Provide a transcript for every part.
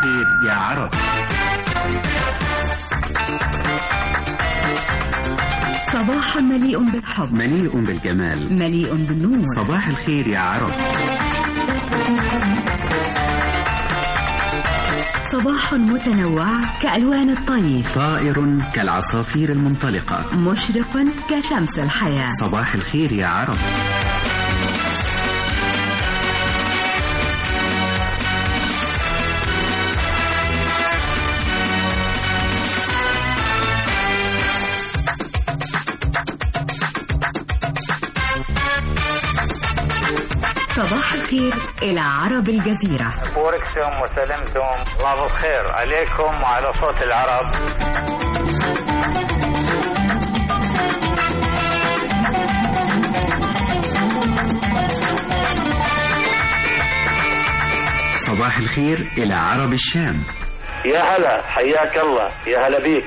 الخير يا عرب صباح مليء بالحب مليء بالجمال مليء بالنور صباح الخير يا عرب صباح متنوع كألوان الطيف طائر كالعصافير المنطلقة مشرق كشمس الحياة صباح الخير يا عرب صباح الخير إلى عرب الجزيرة بوركتم وسلمتم الله بالخير عليكم وعلى صوت العرب صباح الخير إلى عرب الشام يا هلا حياك الله يا هلا بيك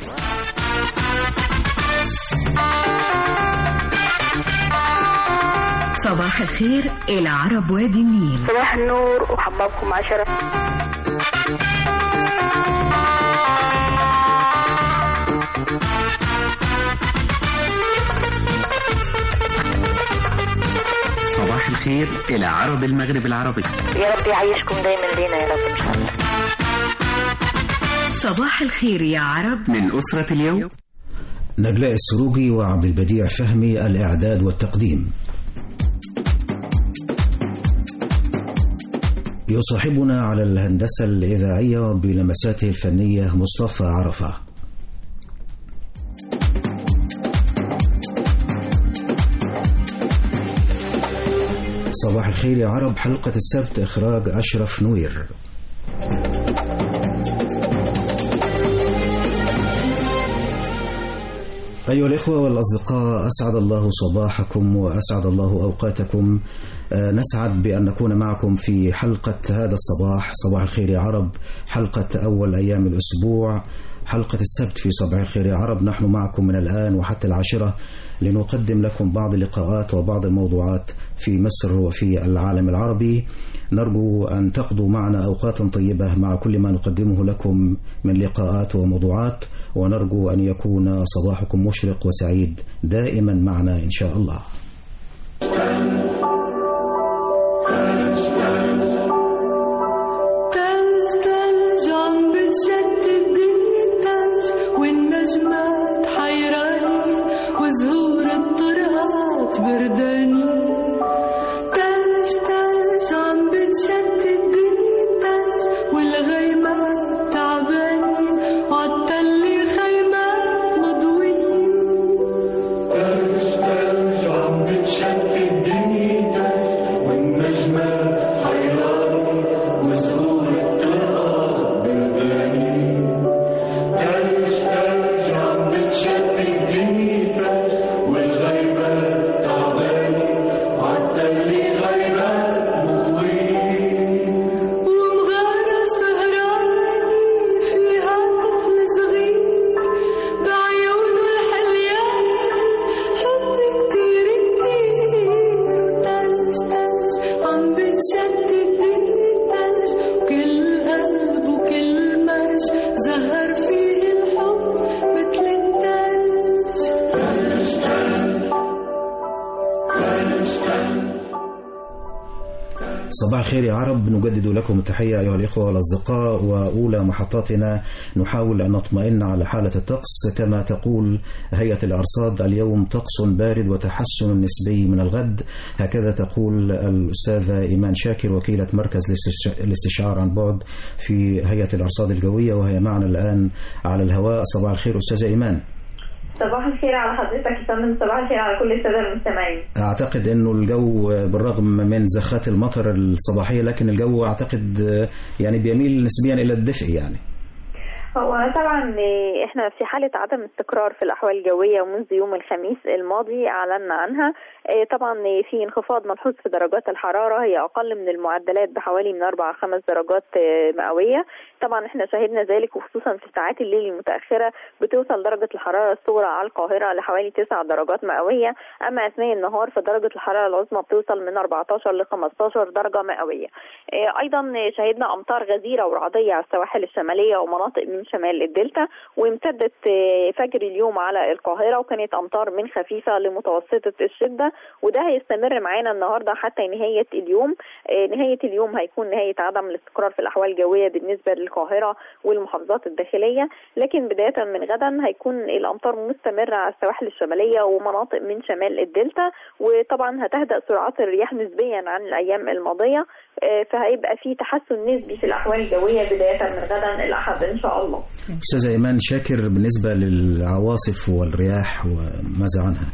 صباح الخير إلى عرب وادي النيل صباح النور وحبابكم عشرة صباح الخير إلى عرب المغرب العربي يا رب يعيشكم دايما لينا يا رب ان شاء الله صباح الخير يا عرب من أسرة اليوم نجلاء السروجي وعبد البديع فهمي الإعداد والتقديم يصاحبنا على الهندسة الإذاعية بلمساته الفنية مصطفى عرفة صباح الخير يا عرب حلقة السبت إخراج أشرف نوير أيها الإخوة والأصدقاء أسعد الله صباحكم وأسعد الله أوقاتكم آه، نسعد بأن نكون معكم في حلقة هذا الصباح صباح الخير يا عرب حلقة أول أيام الأسبوع حلقة السبت في صباح الخير يا عرب نحن معكم من الآن وحتى العاشرة لنقدم لكم بعض اللقاءات وبعض الموضوعات في مصر وفي العالم العربي نرجو أن تقضوا معنا أوقاتا طيبة مع كل ما نقدمه لكم من لقاءات وموضوعات ونرجو أن يكون صباحكم مشرق وسعيد دائما معنا إن شاء الله تلج تلج عم بتشتت دنيا تلج والنجمات حيرانين وزهور الطرقات بردانين تلج تلج عم بتشتت دنيا تلج والغيمات تعبانين وعالتل خيمات مضويين تلج تلج عم بتشتت الدنيا تلج والنجمات حيرانين وزهور الطرقات بردانين تلج تلج عم بتشتت الدنيا تلج والغيمات تعبانين وعالتل خيمات مضويين ومغارة سهراني فيها طفل صغير بعيونه الحليانة حب كتير كتير وتلج تلج عم بتشتت الدنيا تلج وكل قلب وكل مرج زهر فيه الحب مثل التلج تلج تلج تلج تلج صباح الخير يا عرب نجدد لكم التحية أيها الإخوة والأصدقاء وأولى محطاتنا نحاول أن نطمئن على حالة الطقس كما تقول هيئة الأرصاد اليوم طقس بارد وتحسن نسبي من الغد هكذا تقول الأستاذة إيمان شاكر وكيلة مركز الاستش- الاستشعار عن بعد في هيئة الأرصاد الجوية وهي معنا الآن على الهواء صباح الخير أستاذة إيمان صباح الخير على حضرتك يا فندم صباح الخير على كل الساده المستمعين أعتقد أنه الجو بالرغم من زخات المطر الصباحية لكن الجو أعتقد يعني بيميل نسبيا إلى الدفء يعني هو طبعا آه، احنا في حالة عدم استقرار في الأحوال الجوية منذ يوم الخميس الماضي أعلنا عنها آه، طبعا آه، في انخفاض ملحوظ في درجات الحرارة هي أقل من المعدلات بحوالي من أربع خمس درجات آه، مئوية طبعا احنا شاهدنا ذلك وخصوصا في ساعات الليل المتأخرة بتوصل درجة الحرارة الصغرى على القاهرة لحوالي 9 درجات مئوية أما أثناء النهار فدرجة الحرارة العظمى بتوصل من 14 ل 15 درجة مئوية آه، أيضا شهدنا أمطار غزيرة ورعدية على السواحل الشمالية ومناطق من شمال الدلتا وامتدت آه، فجر اليوم على القاهرة وكانت أمطار من خفيفة لمتوسطة الشدة وده هيستمر معانا النهاردة حتى نهاية اليوم آه، نهاية اليوم هيكون نهاية عدم الاستقرار في الأحوال الجوية بالنسبة للقاهرة والمحافظات الداخلية لكن بداية من غدا هيكون الأمطار مستمرة على السواحل الشمالية ومناطق من شمال الدلتا وطبعا هتهدأ سرعات الرياح نسبيا عن الأيام الماضية آه، فهيبقى في تحسن نسبي في الأحوال الجوية بداية من غدا الأحد إن شاء الله أستاذة إيمان شاكر بالنسبة للعواصف والرياح وماذا عنها؟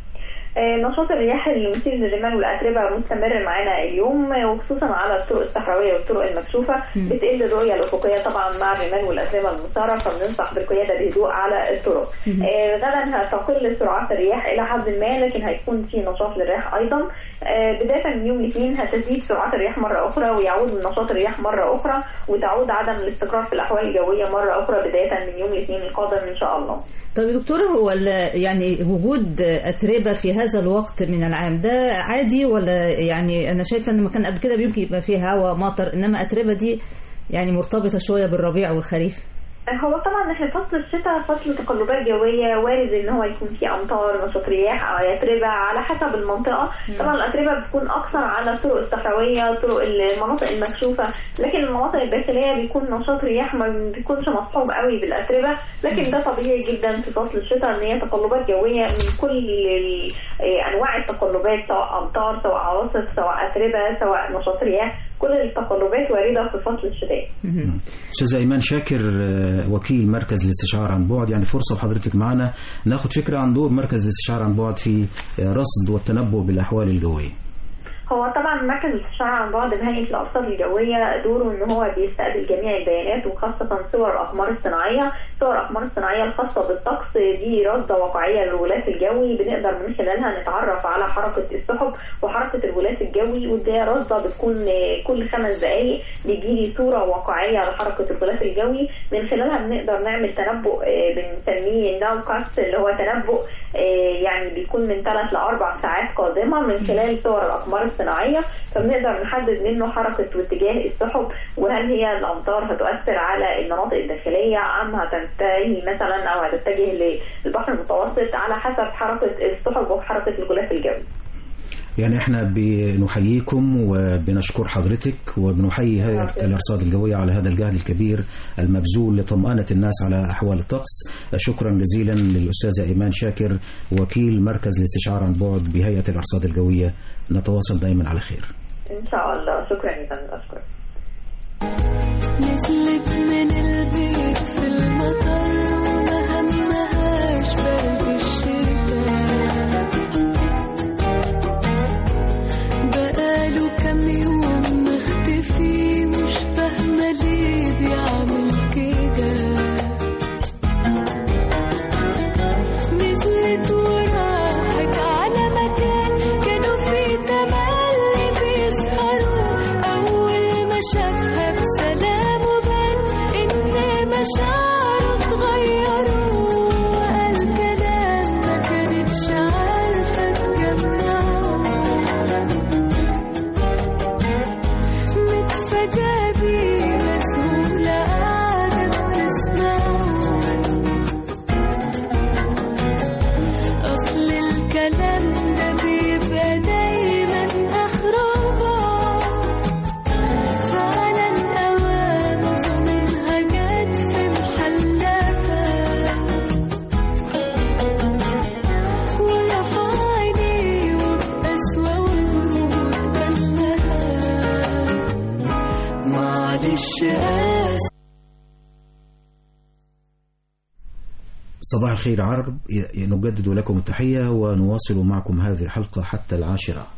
آه، نشاط الرياح المثير للرمال والأتربة مستمر معانا اليوم آه، وخصوصا على الطرق الصحراوية والطرق المكشوفة بتقل الرؤية الأفقية طبعا مع الرمال والأتربة المثارة فبننصح بالقيادة بهدوء على الطرق آه، غدا هتقل سرعات الرياح إلى حد ما لكن هيكون في نشاط للرياح أيضا آه، بداية من يوم الاثنين هتزيد سرعات الرياح مرة أخرى ويعود نشاط الرياح مرة أخرى وتعود عدم الاستقرار في الأحوال الجوية مرة أخرى بداية من يوم الاثنين القادم إن شاء الله طيب يا دكتورة هو ال- يعني وجود أتربة في هذا الوقت من العام ده عادي ولا يعني أنا شايفة إن مكان قبل كده يمكن يبقى فيه هواء مطر إنما أتربة دي يعني مرتبطة شوية بالربيع والخريف هو طبعا احنا فصل الشتاء فصل تقلبات جويه وارد ان هو يكون فيه امطار نشاط رياح او اتربه على حسب المنطقه طبعا الاتربه بتكون اكثر على الطرق الصحراويه طرق المناطق المكشوفه لكن المناطق الداخليه بيكون نشاط رياح ما بيكونش مصحوب قوي بالاتربه لكن ده طبيعي جدا في فصل الشتاء ان هي تقلبات جويه من كل ال- آه، انواع التقلبات سواء امطار سواء عواصف سواء اتربه سواء نشاط رياح كل التقلبات وارده في فصل الشتاء أستاذة إيمان شاكر آه، وكيل مركز الاستشعار عن بعد يعني فرصة لحضرتك معنا ناخد فكرة عن دور مركز الاستشعار عن بعد في آه، رصد والتنبؤ بالأحوال الجوية هو طبعا مركز الاستشعار عن بعد بهيئه الارصاد الجويه دوره ان هو بيستقبل جميع البيانات وخاصه صور الاقمار الصناعيه صور الاقمار الصناعيه الخاصه بالطقس دي رصده واقعيه للغلاف الجوي بنقدر من خلالها نتعرف على حركه السحب وحركه الغلاف الجوي ودي رصده بتكون كل خمس دقائق بيجيلي صوره واقعيه لحركه الغلاف الجوي من خلالها بنقدر نعمل تنبؤ آه، بنسميه الناوكاست اللي هو تنبؤ آه، يعني بيكون من ثلاث لاربع ساعات قادمه من خلال صور الاقمار الصناعيه فبنقدر نحدد منه حركه واتجاه السحب وهل هي الامطار هتؤثر على المناطق الداخليه ام هتنتهي مثلا او هتتجه للبحر المتوسط على حسب حركه السحب وحركه الغلاف الجوي. يعني احنا بنحييكم وبنشكر حضرتك وبنحيي هيئة الأرصاد الجوية على هذا الجهد الكبير المبذول لطمأنة الناس على أحوال الطقس شكرا جزيلا للأستاذة إيمان شاكر وكيل مركز الاستشعار عن بعد بهيئة الأرصاد الجوية نتواصل دائما على خير ان شاء الله شكرا يا فندم اشكرك. نزلت من البيت في المطر وما همهاش برد الشتاء بقاله كام يوم مختفي مش فاهمة ليه بيعمل كده نزلت وراحت على مكان كانوا فيه تملي بيسهروا أول ما شافها بسلام وبان إن مشاعره اتغيروا وقال كلام ما كانتش عارفة تجمعه متفاجئة بيه مسؤولة قاعدة بتسمعه أصل الكلام ده بيبقى دايما آخره بعد فعلا أوام ظنونها جت في محلها ورفع عينيه وبقسوة وبرود قالها معلش آسف صباح الخير عرب ي- نجدد لكم التحية ونواصل معكم هذه الحلقة حتى العاشرة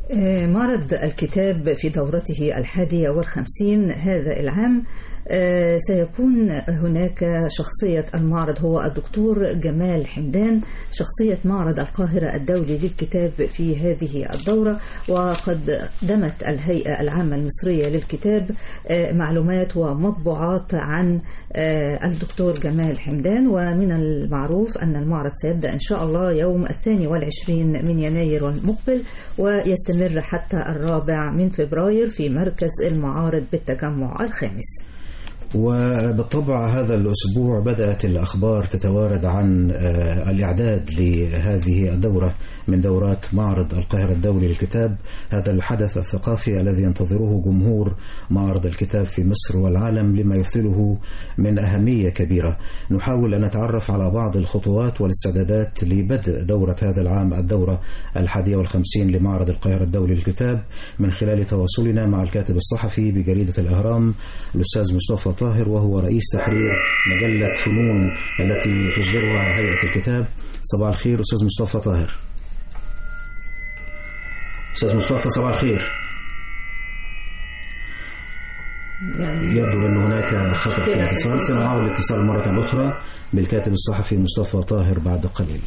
آه، معرض الكتاب في دورته الحادية والخمسين هذا العام آه، سيكون هناك شخصية المعرض هو الدكتور جمال حمدان شخصية معرض القاهرة الدولي للكتاب في هذه الدورة وقد دمت الهيئة العامة المصرية للكتاب آه، معلومات ومطبوعات عن آه، الدكتور جمال حمدان ومن المعروف أن المعرض سيبدأ إن شاء الله يوم الثاني والعشرين من يناير المقبل ويستمر حتى الرابع من فبراير في مركز المعارض بالتجمع الخامس وبالطبع هذا الأسبوع بدأت الأخبار تتوارد عن آه، الإعداد لهذه الدورة من دورات معرض القاهرة الدولي للكتاب هذا الحدث الثقافي الذي ينتظره جمهور معرض الكتاب في مصر والعالم لما يمثله من أهمية كبيرة نحاول أن نتعرف على بعض الخطوات والاستعدادات لبدء دورة هذا العام الدورة الحادية والخمسين لمعرض القاهرة الدولي للكتاب من خلال تواصلنا مع الكاتب الصحفي بجريدة الأهرام الأستاذ مصطفى طاهر وهو رئيس تحرير مجلة فنون التي تصدرها هيئة الكتاب صباح الخير أستاذ مصطفى طاهر أستاذ مصطفى صباح الخير يعني يبدو أن هناك خطأ في الاتصال سنعاود الاتصال مرة أخرى بالكاتب الصحفي مصطفى طاهر بعد قليل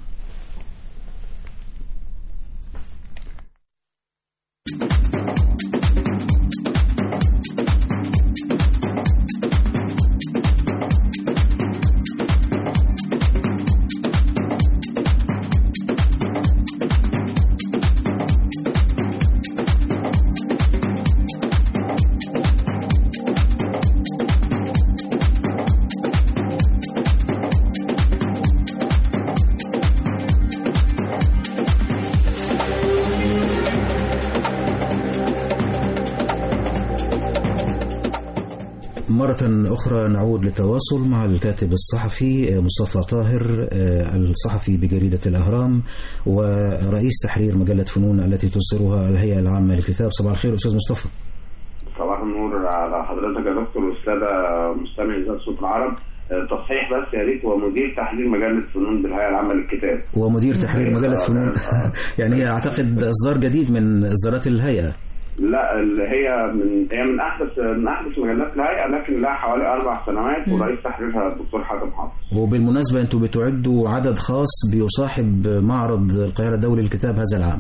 مرة أخرى نعود للتواصل مع الكاتب الصحفي مصطفى طاهر آه، الصحفي بجريدة الأهرام ورئيس تحرير مجلة فنون التي تصدرها الهيئة العامة للكتاب صباح الخير أستاذ مصطفى صباح النور على حضرتك يا دكتور والساده مستمعي ذات صوت العرب آه، تصحيح بس يا ريت هو مدير تحرير مجله فنون بالهيئه العامه للكتاب ومدير تحرير مجلة فنون يعني هي أعتقد إصدار جديد من إصدارات الهيئة لا اللي هي من هي من احدث من احدث مجلات الهيئه لكن لها حوالي اربع سنوات ورئيس تحريرها الدكتور حاتم حافظ وبالمناسبة أنتم بتعدوا عدد خاص بيصاحب معرض القاهرة الدولي للكتاب هذا العام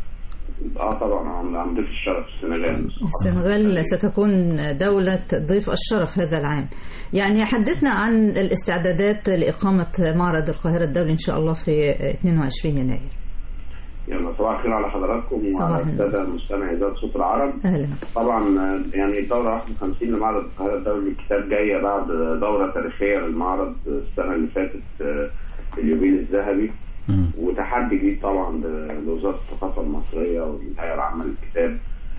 اه طبعا عم عم ضيف الشرف السنغال السنغال ستكون دولة ضيف الشرف هذا العام يعني حدثنا عن الاستعدادات لإقامة معرض القاهرة الدولي إن شاء الله في 22 يناير يلا صباح الخير على حضراتكم صباح وعلى النور. الساده مستمعي ذات صوت العرب أهلا طبعا آه، يعني الدوره 51 لمعرض القاهره الدولي للكتاب جايه بعد دوره تاريخيه للمعرض السنه اللي فاتت آه، اليوبيل الذهبي مم. وتحدي جديد طبعا ل- لوزاره الثقافه المصريه والهيئه العامه للكتاب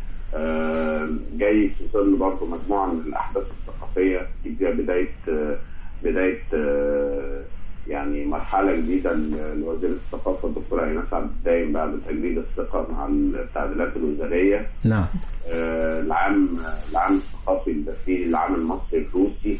آه، جاي في ظل برضه مجموعه من الاحداث الثقافيه دي بدايه آه، بدايه آه، يعني مرحله جديده ل- لوزير الثقافه الدكتور ايناس عبد الدايم بعد تجديد الثقه مع التعديلات الوزاريه نعم آه، العام العام الثقافي اللي فيه العام المصري الروسي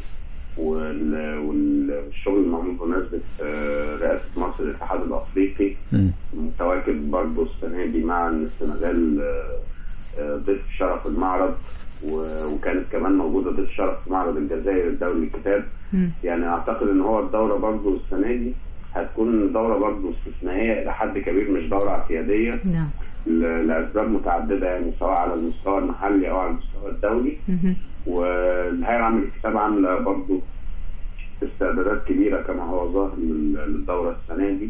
وال- وال- والشغل المعمول بمناسبة آه، رئاسة مصر للاتحاد الأفريقي مم. متواكب برضه السنة دي مع إن السنغال آه، آه، ضيف شرف المعرض و- وكانت كمان موجودة ضيف شرف في معرض الجزائر الدولي للكتاب مم. يعني أعتقد إن هو الدورة برضه السنة دي هتكون دورة برضه استثنائية إلى حد كبير مش دورة اعتيادية نعم ل- لأسباب متعددة يعني سواء على المستوى المحلي أو على المستوى الدولي مهم. والهيئة العامة للكتاب عاملة برضو استعدادات كبيرة كما هو ظاهر لل- للدورة السنة دي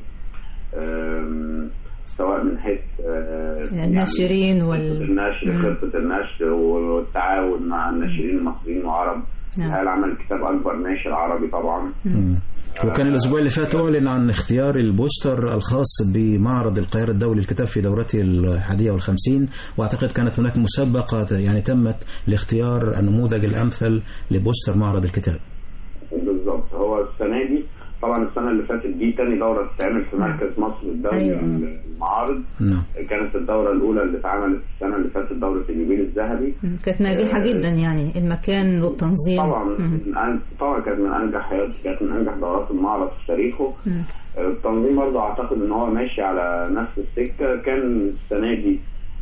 أم، سواء من حيث آه، الناشرين يعني وال- خطة النشر مم. خطة النشر والتعاون مع الناشرين المصريين وعرب نعم. الهيئة العامة للكتاب أكبر ناشر عربي طبعا مم. وكان الأسبوع اللي فات أعلن عن اختيار البوستر الخاص بمعرض القاهرة الدولي للكتاب في دورته الحادية والخمسين وأعتقد كانت هناك مسابقة يعني تمت لاختيار النموذج الأمثل لبوستر معرض الكتاب بالظبط هو السنة دي طبعا السنة اللي فاتت دي تاني دورة تتعمل في مركز مصر الدولي أيوة. للمعارض نعم كانت الدورة الأولى اللي اتعملت السنة اللي فاتت دورة اليوبيل الذهبي مم. كانت ناجحة آه، جدا يعني المكان والتنظيم طبعا مم. من أن- طبعا كانت من أنجح كانت من أنجح دورات المعرض في تاريخه مم. آه، التنظيم برضه أعتقد إن هو ماشي على نفس السكة كان السنة دي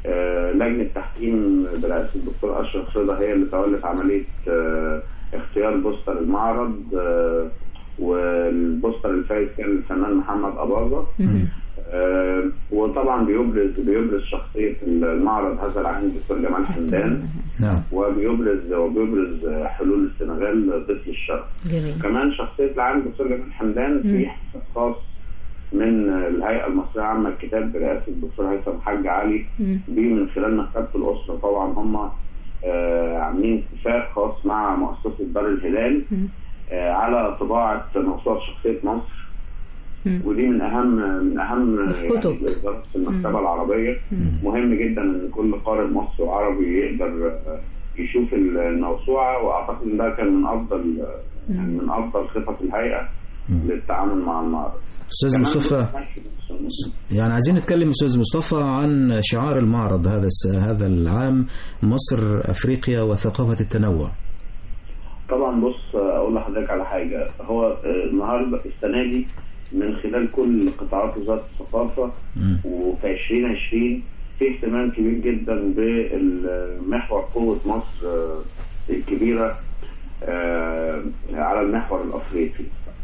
آه، لجنه تحكيم برئاسه الدكتور اشرف رضا هي اللي تولت عمليه آه، اختيار بوستر المعرض آه، والبوستر الفايز كان الفنان محمد اباظه آه، وطبعا بيبرز بيبرز شخصيه المعرض هذا العام الدكتور جمال حمدان نعم وبيبرز وبيبرز حلول السنغال ضد الشرق جميل كمان شخصية العام الدكتور جمال حمدان في حساب خاص من الهيئة المصرية عامة الكتاب برئاسة الدكتور هيثم حاج علي مم. دي من خلال مكتبة الأسرة طبعا هم آه، عاملين اتفاق خاص مع مؤسسة دار الهلال مم. آه، على طباعة موسوعة شخصية مصر مم. ودي من أهم من أهم الكتب. يعني الإصدارات في المكتبة العربية مم. مهم جدا ان كل قارئ مصري وعربي يقدر آه، يشوف الموسوعه واعتقد ان ده كان من افضل آه، يعني من افضل خطط الهيئه للتعامل مع المعرض. أستاذ كمان مصطفى يعني عايزين نتكلم أستاذ مصطفى عن شعار المعرض هذا الس- هذا العام مصر أفريقيا وثقافة التنوع طبعا بص آه، اقول لحضرتك على حاجه هو آه، النهارده السنه دي من خلال كل قطاعات وزاره الثقافه مم. وفي 2020 في اهتمام كبير جدا بالمحور قوه مصر آه، الكبيره آه، على المحور الافريقي.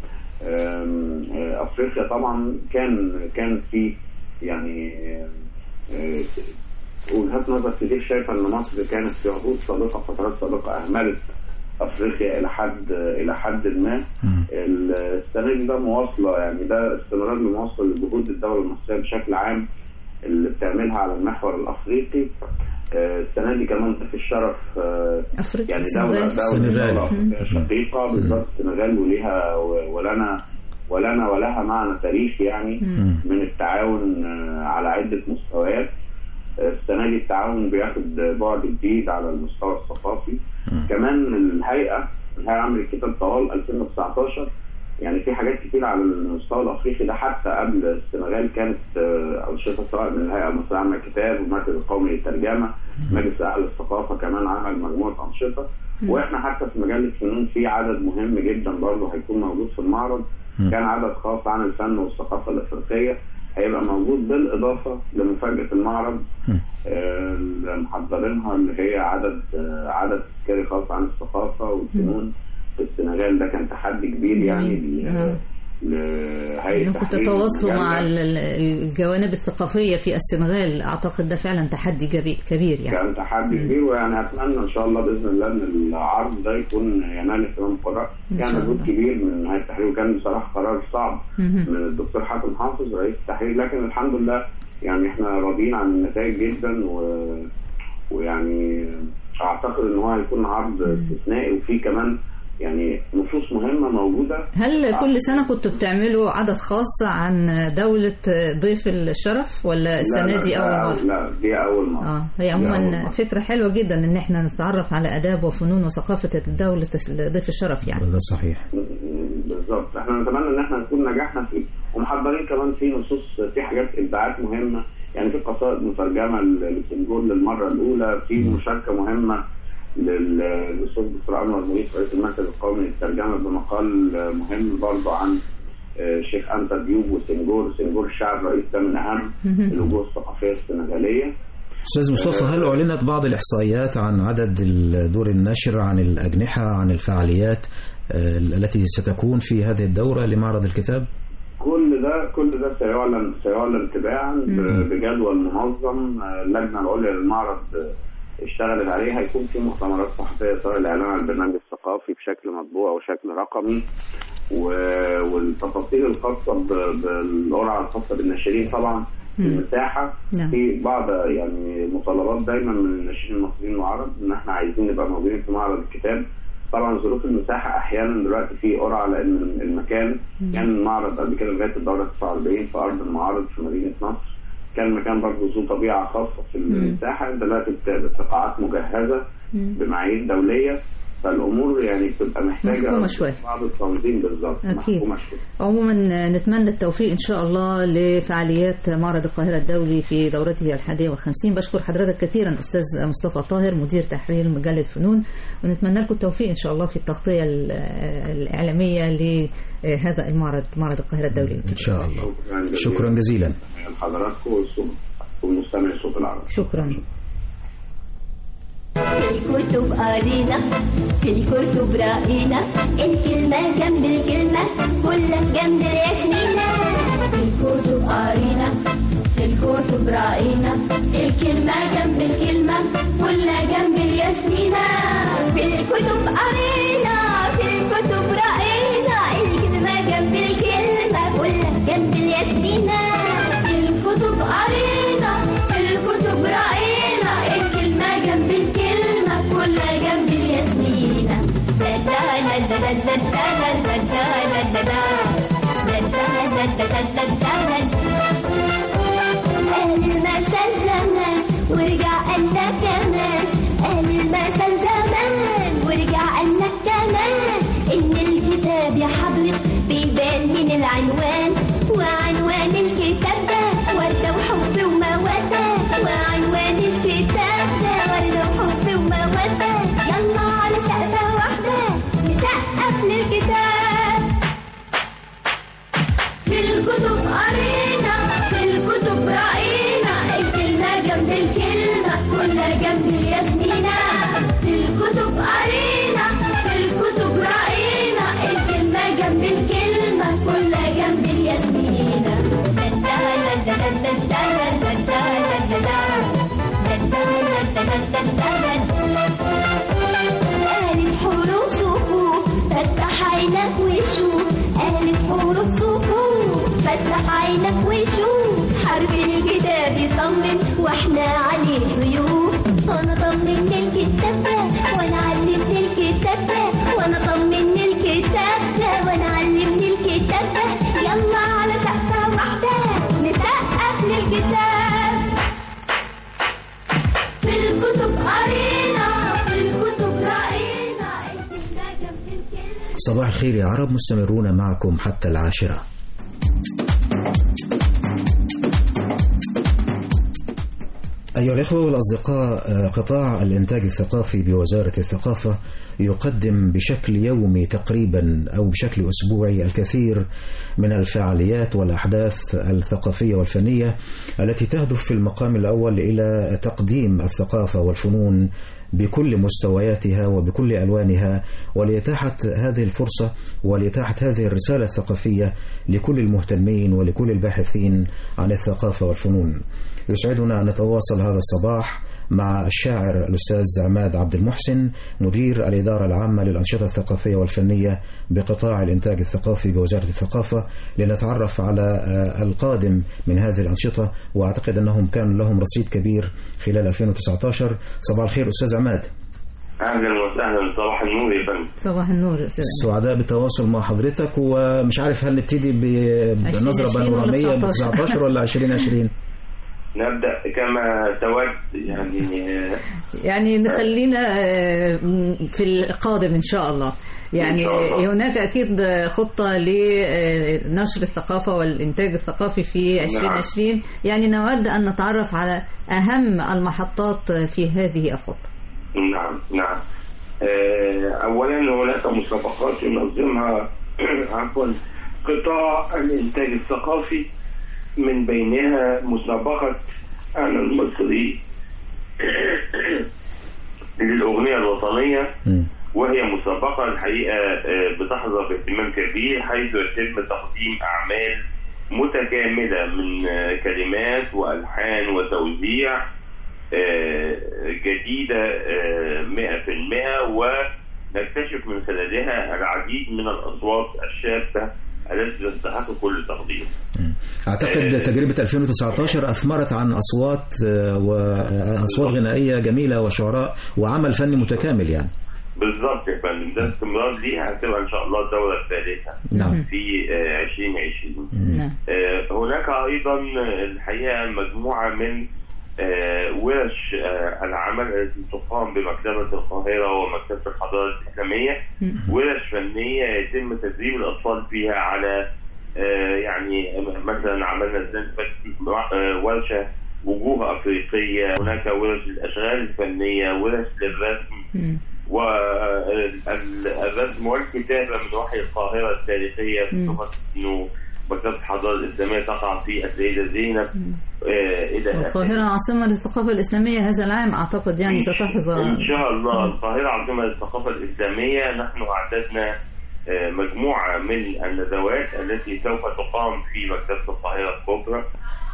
آم، آه، افريقيا طبعا كان كان في يعني آه، وجهات نظر كتير شايفه ان مصر كانت في عهود سابقه فترات سابقه اهملت افريقيا الى حد الى حد ما مم. السنه دي ده مواصله يعني ده استمرار لمواصله لجهود الدوله المصريه بشكل عام اللي بتعملها على المحور الافريقي آه، السنه دي كمان ضيف الشرف آه، أفريقيا يعني دوله السنغال. دوله السنغال. دولة أفريقية شقيقه بالذات السنغال وليها ولنا ولنا ولها معنى تاريخي يعني مم. من التعاون آه، على عده مستويات السنه دي التعاون بياخد بعد جديد على المستوى الثقافي كمان الهيئه الهيئه عملت كتاب طوال 2019 يعني في حاجات كتير على المستوى الافريقي ده حتى قبل السنغال كانت آه، انشطه سواء من الهيئه المصريه عامه للكتاب والمركز القومي للترجمه مجلس اعلى الثقافه كمان عمل مجموعه انشطه واحنا حتى في مجال الفنون في عدد مهم جدا برضه هيكون موجود في المعرض كان عدد خاص عن الفن والثقافه الافريقيه هيبقى موجود بالاضافه لمفاجاه المعرض آه، اللي محضرينها اللي هي عدد آه، عدد تذكاري خاص عن الثقافه والفنون في السنغال ده كان تحدي كبير يعني ل- آه. لهيئه انكم تحرير تتواصلوا مع المجلة. ال- ال- الجوانب الثقافية في السنغال أعتقد ده فعلا تحدي جبي- كبير يعني كان تحدي كبير ويعني اتمنى ان شاء الله باذن الله ان العرض ده يكون ينال اهتمام قرار إن كان شاء مجهود الله. كبير من هيئه التحرير وكان بصراحه قرار صعب مهم. من الدكتور حاتم حافظ رئيس التحرير لكن الحمد لله يعني احنا راضيين عن النتائج جدا و... ويعني اعتقد ان هو هيكون عرض استثنائي وفي كمان يعني نصوص مهمه موجوده هل كل سنة كنتوا بتعملوا عدد خاص عن دولة ضيف الشرف ولا لا السنة لا دي ده أول مرة؟ لا دي اول مره اه هي دي أول عموما مرة. فكرة حلوة جدا ان احنا نتعرف على آداب وفنون وثقافة دولة ضيف الشرف يعني ده صحيح بالظبط احنا نتمنى ان احنا نكون نجحنا فيه ومحضرين كمان في نصوص في حاجات ابداعات مهمه يعني في قصائد مترجمه للسنجول للمره الاولى في مشاركه مهمه لل- للاستاذ الدكتور انور مريد رئيس المركز القومي للترجمه بمقال مهم برضه عن آه، شيخ انت ديوب وسنجور سنجور الشعب رئيس ده من اهم الوجوه الثقافيه السنغاليه أستاذ مصطفى هل أعلنت بعض الإحصائيات عن عدد دور النشر عن الأجنحة عن الفعاليات آه، التي ستكون في هذه الدورة لمعرض الكتاب؟ كل ده كل ده سيعلن سيعلن تباعا ب- بجدول منظم آه، اللجنه العليا للمعرض آه، اشتغلت عليه هيكون في مؤتمرات صحفيه سواء الاعلان عن البرنامج الثقافي بشكل مطبوع وشكل رقمي و- والتفاصيل الخاصه ب- بالقرعه الخاصه بالناشرين طبعا المساحه نعم. في بعض يعني مطالبات دايما من الناشرين المصريين والعرب ان احنا عايزين نبقى موجودين في معرض الكتاب طبعا ظروف المساحه احيانا دلوقتي في قرعه لان المكان كان المعرض قبل كده لغايه الدوره 49 في ارض المعارض في مدينه نصر كان المكان برضه ذو طبيعه خاصه في المساحه دلوقتي بت- بقاعات مجهزه بمعايير دوليه فالامور يعني بتبقى محتاجه محكومة شوية. بعض التنظيم بالظبط أكيد. محكومه شويه عموما نتمنى التوفيق إن شاء الله لفعاليات معرض القاهرة الدولي في دورته الحادية والخمسين بشكر حضرتك كثيرا أستاذ مصطفى طاهر مدير تحرير مجلة الفنون ونتمنى لكم التوفيق إن شاء الله في التغطية ال- الإعلامية لهذا المعرض معرض القاهرة الدولي إن شاء الله شكرا جزيلا شكرا جزيلا لحضراتكم والصبح ونستمع صوت العرب شكرا في الكتب قرينا في الكتب رأينا الكلمة جنب الكلمة كلها جنب الياسمينة في الكتب قرينا في الكتب رأينا الكلمة جنب الكلمة كلها جنب الياسمينة في الكتب قرينا في الكتب رأينا الكلمة جنب الكلمة كلها جنب الياسمينة في الكتب قرينا في الكتب رأينا الكلمة جنب الكلمة كلها جنب الياسمينة دا دا لا دا دا دا دا دا دا لا دا دا دا دا دا دا دا دا دا أهل المثل زمان ورجع قال لك كمان أهل المثل زمان ورجع قال لك كمان إن الكتاب يا حضرة بيبان من العنوان وعنوان الكتاب ده وردة وحب ومودة وعنوان الكتاب ده وردة وحب ومودة يلا على سقفة واحدة نسقف للكتاب في الكتب قرينا في الكتب رأينا الكلمة جنب الكلمة كلها جنب الياسمينة في الكتب قرينا في الكتب رأينا الكلمة جنب الكلمة كلها جنب الياسمينة دا دا لا دا دا دا دا دا دا دا دا دا دا دا دا دا دا دا أهل الحروف صفوف فتح عينك وشوف أهل الحروف صفوف فتح عينك وشوف حرب الكتاب يطمن واحنا عليه ضيوف وانا طمن الكتاب ده وانا علمت الكتاب ده وانا طمن الكتاب ده وانا علمت الكتاب ده يلا على سقفة واحدة نسقف للكتاب في الكتب قرينا في الكتب رأينا الكلمة جنب الكلمة صباح الخير يا عرب مستمرون معكم حتى العاشرة أيها الإخوة والأصدقاء آه، قطاع الإنتاج الثقافي بوزارة الثقافة يقدم بشكل يومي تقريبا أو بشكل أسبوعي الكثير من الفعاليات والأحداث الثقافية والفنية التي تهدف في المقام الأول إلى تقديم الثقافة والفنون بكل مستوياتها وبكل ألوانها ولإتاحة هذه الفرصة ولإتاحة هذه الرسالة الثقافية لكل المهتمين ولكل الباحثين عن الثقافة والفنون يسعدنا أن نتواصل هذا الصباح مع الشاعر الأستاذ عماد عبد المحسن مدير الإدارة العامة للأنشطة الثقافية والفنية بقطاع الإنتاج الثقافي بوزارة الثقافة لنتعرف على آه، القادم من هذه الأنشطة وأعتقد أنهم كان لهم رصيد كبير خلال 2019 صباح الخير أستاذ عماد اهلا وسهلا صباح النور يا فندم صباح النور يا أستاذ سعداء بالتواصل مع حضرتك ومش عارف هل نبتدي ب- بنظرة 2020 ولا بانورامية ب 19 19 ولا 2020 نبدا كما تود يعني آه، يعني نخلينا آه، في القادم إن شاء الله يعني إن شاء الله. هناك أكيد خطة لنشر الثقافة والإنتاج الثقافي في 2020 يعني نود أن نتعرف على أهم المحطات في هذه الخطة نعم نعم آه، اولا هناك مسابقات ينظمها عفوا قطاع الانتاج الثقافي من بينها مسابقه انا المصري للاغنيه الوطنيه وهي مسابقة الحقيقة آه، بتحظى باهتمام كبير حيث يتم تقديم أعمال متكاملة من آه، كلمات وألحان وتوزيع آه، جديدة آه، 100% ونكتشف من خلالها العديد من الأصوات الشابة التي تستحق كل تقدير أعتقد تجربة 2019 أثمرت عن أصوات آه، وأصوات غنائية جميلة وشعراء وعمل فني متكامل يعني بالظبط يا فندم ده استمرار ليها هتبقى ان شاء الله الدوره الثالثه نعم. في آه، 2020 نعم. آه، هناك ايضا الحقيقه مجموعه من آه، ورش آه، العمل التي تقام بمكتبه القاهره ومكتبه الحضاره الاسلاميه ورش فنيه يتم تدريب الاطفال فيها على آه، يعني مثلا عملنا السنه اللي فاتت آه، ورشه وجوه افريقيه هناك ورش الاشغال الفنيه ورش للرسم والرسم والكتابة من وحي القاهرة التاريخية مم. بصفة أنه مكتبة الحضارة الإسلامية تقع في السيدة زينب آه، إلى آخره. القاهرة عاصمة للثقافة الإسلامية هذا العام أعتقد يعني ستحظى إن شاء الله القاهرة عاصمة للثقافة الإسلامية نحن أعددنا آه، مجموعة من الندوات التي سوف تقام في مكتبة القاهرة الكبرى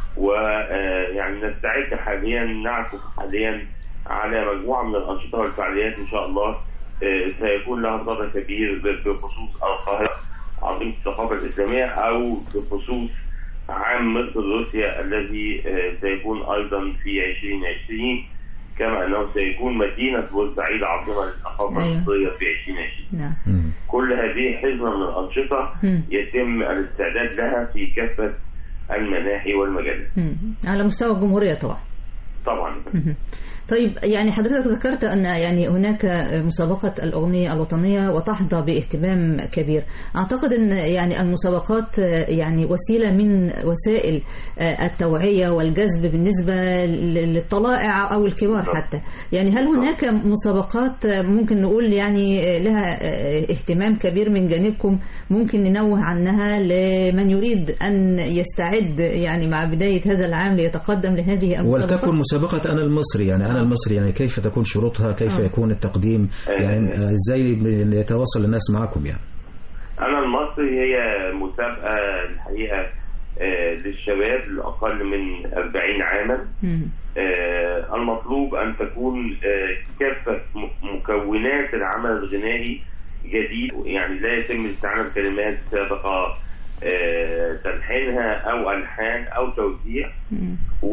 ويعني نستعد حاليا نعكف حاليا على مجموعة من الأنشطة والفعاليات إن شاء الله آه، سيكون لها صدى كبير ب- بخصوص القاهرة عظيمة الثقافة الإسلامية أو بخصوص عام مصر روسيا الذي آه، سيكون أيضا في 2020 كما أنه سيكون مدينة بورسعيد عاصمة للثقافة أيوة. المصرية في 2020 نعم كل هذه حزمة من الأنشطة مم. يتم الاستعداد لها في كافة المناحي والمجالات مم. على مستوى الجمهورية طبعا طبعا مهم. طيب يعني حضرتك ذكرت أن يعني هناك مسابقة الأغنية الوطنية وتحظى باهتمام كبير أعتقد أن يعني المسابقات يعني وسيلة من وسائل التوعية والجذب بالنسبة للطلائع أو الكبار حتى يعني هل هناك مسابقات ممكن نقول يعني لها اهتمام كبير من جانبكم ممكن ننوه عنها لمن يريد أن يستعد يعني مع بداية هذا العام ليتقدم لهذه المسابقات ولتكن مسابقة أنا المصري يعني أنا المصري يعني كيف تكون شروطها كيف آه. يكون التقديم يعني آه، إزاي يتواصل الناس معكم يعني أنا المصري هي مسابقة الحقيقة آه، للشباب الأقل من 40 عاما مم. آه، المطلوب أن تكون آه، كافة م- مكونات العمل الغنائي جديد يعني لا يتم الاستعانة بكلمات سابقة آه، تلحينها أو ألحان أو توزيع مم.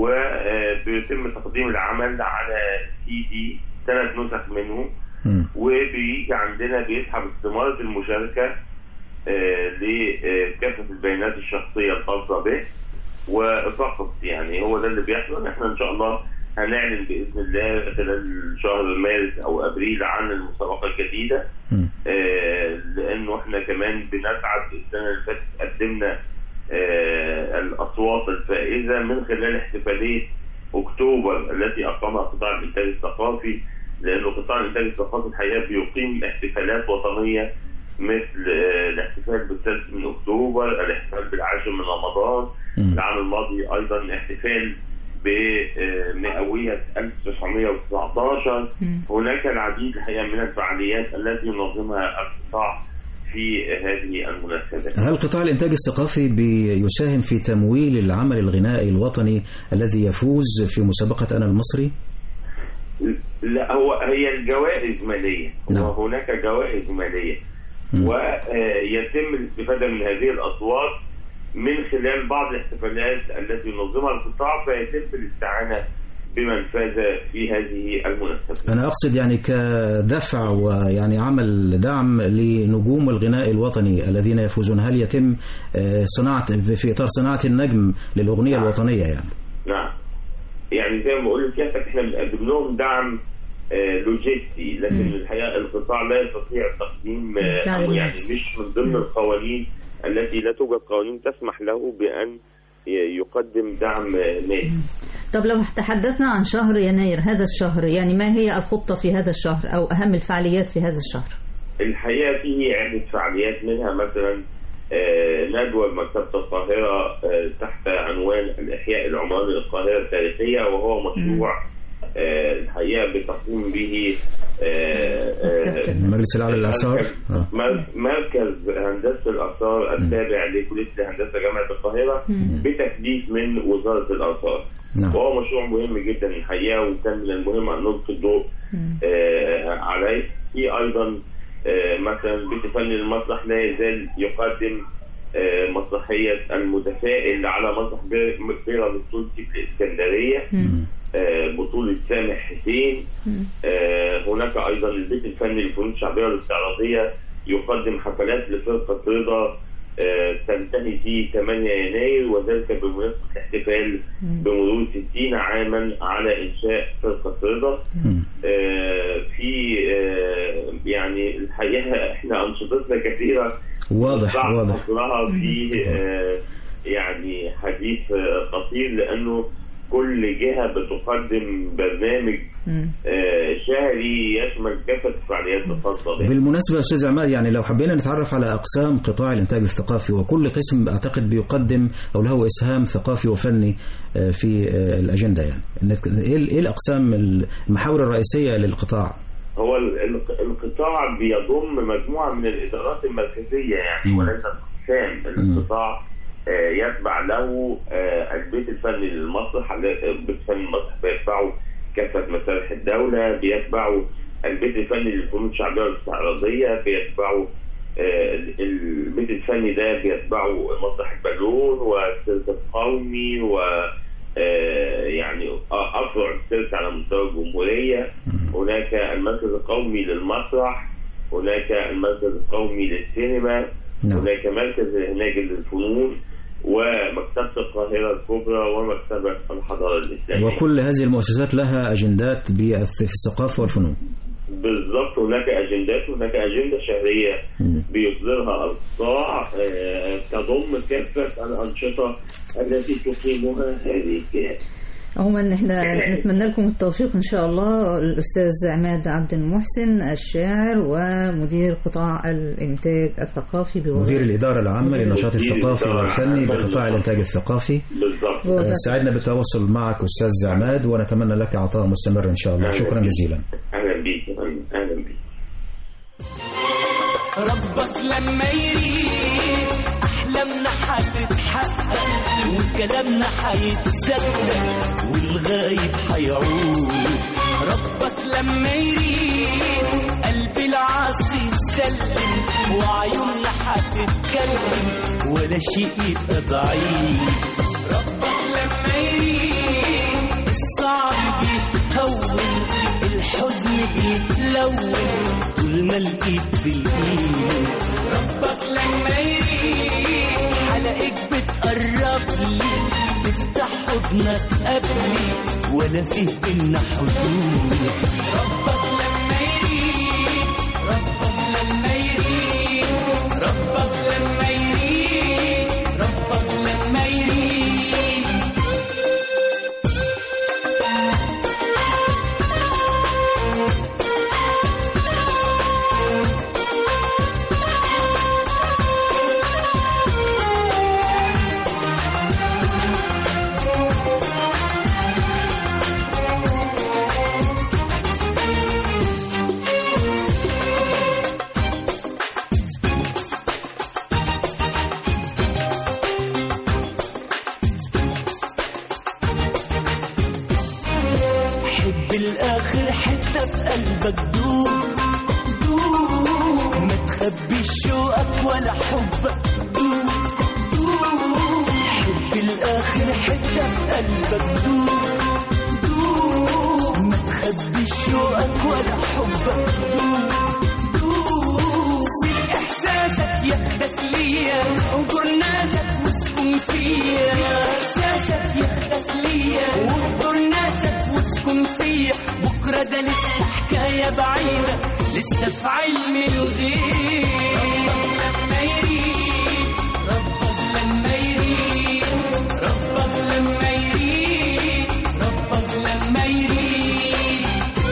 وبيتم تقديم العمل على سي دي ثلاث نسخ منه مم. وبيجي عندنا بيسحب استمارة المشاركة آه، لكافة البيانات الشخصية الخاصة به وفقط يعني هو ده اللي بيحصل احنا ان شاء الله هنعلن باذن الله خلال شهر مارس او ابريل عن المسابقه الجديده مم. آه، لانه احنا كمان بنسعد السنه اللي فاتت قدمنا آه، الاصوات الفائزه من خلال احتفاليه اكتوبر التي اقامها قطاع الانتاج الثقافي لانه قطاع الانتاج الثقافي الحقيقه بيقيم احتفالات وطنيه مثل آه، الاحتفال بالثالث من اكتوبر، الاحتفال بالعاشر من رمضان، مم. العام الماضي ايضا احتفال بمئوية 1919 مم. هناك العديد الحقيقة من الفعاليات التي ينظمها القطاع في هذه المناسبات هل قطاع الإنتاج الثقافي بيساهم في تمويل العمل الغنائي الوطني الذي يفوز في مسابقة أنا المصري؟ لا هو هي الجوائز مالية نعم. وهناك جوائز مالية مم. ويتم الاستفادة من هذه الأصوات من خلال بعض الاحتفالات التي ينظمها القطاع فيتم الاستعانة بمن فاز في هذه المناسبة أنا أقصد يعني كدفع ويعني عمل دعم لنجوم الغناء الوطني الذين يفوزون هل يتم آه، صناعة في إطار صناعة النجم للأغنية الوطنية يعني نعم يعني زي ما بقول لسيادتك احنا بنقدم لهم دعم آه، لوجستي لكن مم. الحقيقه القطاع لا يستطيع تقديم آه، أو تعليمات. يعني مش من ضمن القوانين التي لا توجد قوانين تسمح له بان ي- يقدم دعم آه، مالي طب لو تحدثنا عن شهر يناير هذا الشهر يعني ما هي الخطة في هذا الشهر أو أهم الفعاليات في هذا الشهر الحقيقه فيه عده فعاليات منها مثلا آه، ندوه بمكتبه القاهره آه، تحت عنوان الاحياء العمراني للقاهره التاريخيه وهو مشروع آه، الحقيقه بتقوم به آه، آه، مجلس الأعلى للآثار آه. مر- مركز هندسه الاثار التابع لكليه الهندسه جامعه القاهره بتكليف من وزاره الاثار نعم وهو مشروع مهم جدا الحقيقه وكان من المهم ان نلقي الضوء آه، عليه في ايضا آه، مثلا بيت فن المسرح لا يزال يقدم آه، مسرحيه المتفائل على مسرح بير- بيراميد تونسي في الاسكندريه آه، بطولة سامح حسين آه، هناك أيضا البيت الفني للفنون الشعبية والاستعراضية يقدم حفلات لفرقة رضا آه، تنتهي في 8 يناير وذلك بمناسبة الاحتفال بمرور 60 عاما على إنشاء فرقة رضا مم. آه، في آه، يعني الحقيقة احنا أنشطتنا كثيرة واضح بعض واضح حصرها في آه، يعني حديث آه، قصير لانه كل جهة بتقدم برنامج آه، شهري يشمل كافة الفعاليات الخاصة بها بالمناسبة يا أستاذ عماد يعني لو حبينا نتعرف على أقسام قطاع الإنتاج الثقافي وكل قسم أعتقد بيقدم أو له إسهام ثقافي وفني آه، في آه، الأجندة يعني إنك- إيه ال- إيه الأقسام المحاور الرئيسية للقطاع؟ هو ال- ال- القطاع بيضم مجموعة من الإدارات المركزية يعني مم. وليس أقسام القطاع آه، يتبع له آه، البيت الفني للمسرح البيت الفني للمسرح بيتبعه كافة مسارح الدولة بيتبعه البيت الفني للفنون الشعبية والاستعراضية بيتبعه آه، البيت الفني ده بيتبعه مسرح البالون والسيرك القومي و آه، يعني أفرع السيرك على مستوى الجمهورية هناك المركز القومي للمسرح هناك المركز القومي للسينما نعم. هناك مركز هناك للفنون ومكتبة القاهرة الكبرى ومكتبة الحضارة الإسلامية وكل هذه المؤسسات لها أجندات بالث- في الثقافة والفنون بالضبط هناك أجندات هناك أجندة شهرية بيصدرها القطاع آه، تضم كافة الأنشطة التي تقيمها هذه الجهات عموما احنا نتمنى لكم التوفيق ان شاء الله الاستاذ عماد عبد المحسن الشاعر ومدير قطاع الانتاج الثقافي بوزارة مدير الإدارة العامة للنشاط مدير الثقافي الإدارة والفني العامة بقطاع الإنتاج الثقافي بالضبط آه، سعدنا بالتواصل معك أستاذ عماد ونتمنى لك عطاء مستمر إن شاء الله شكرا جزيلا أهلا بيك يا فندم، أهلا بيك ربك لما يريد احلامنا هتتحقق وكلامنا هيتصدق والغايب هيعود ربك لما يريد قلب العاصي يسلم وعيوننا هتتكلم ولا شيء يبقى ضعيف ربك لما يريد الصعب بيتهون الحزن بيتلون طول ما الايد في الايد ربك لما يريد حلقك بتقرب لي تفتح حضنك قبلي ولا فيه بينا حدود ربك لما يريد ربك لما يريد ربك لما يريد ربك لما يريد حب الاخر حتة في قلبك دوب دوب ما تخبيش شوقك ولا حبك دوب دوب حب الاخر حتة في قلبك دوب دوب ما تخبيش شوقك ولا حبك دوب دوب سيب احساسك ياخدك ليا وانظر ناسك واسكن فيا احساسك ياخدك ليا وانظر ناسك واسكن فيا بكره ده لسه حكايه بعيده لسه في علم الغيب ربك لما يريد ربك لما يريد ربك لما يريد ربك لما يريد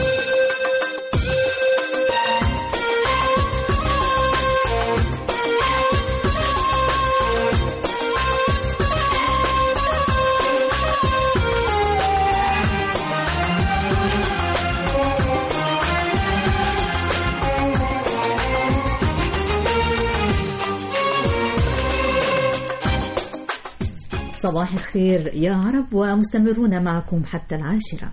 صباح الخير يا عرب ومستمرون معكم حتى العاشرة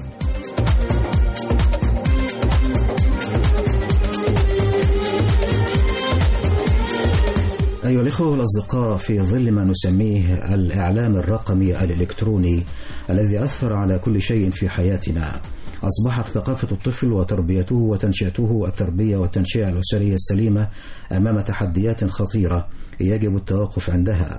أيها الإخوة والأصدقاء في ظل ما نسميه الإعلام الرقمي الإلكتروني الذي أثر على كل شيء في حياتنا أصبحت ثقافة الطفل وتربيته وتنشئته التربية والتنشئة الأسرية السليمة أمام تحديات خطيرة يجب التوقف عندها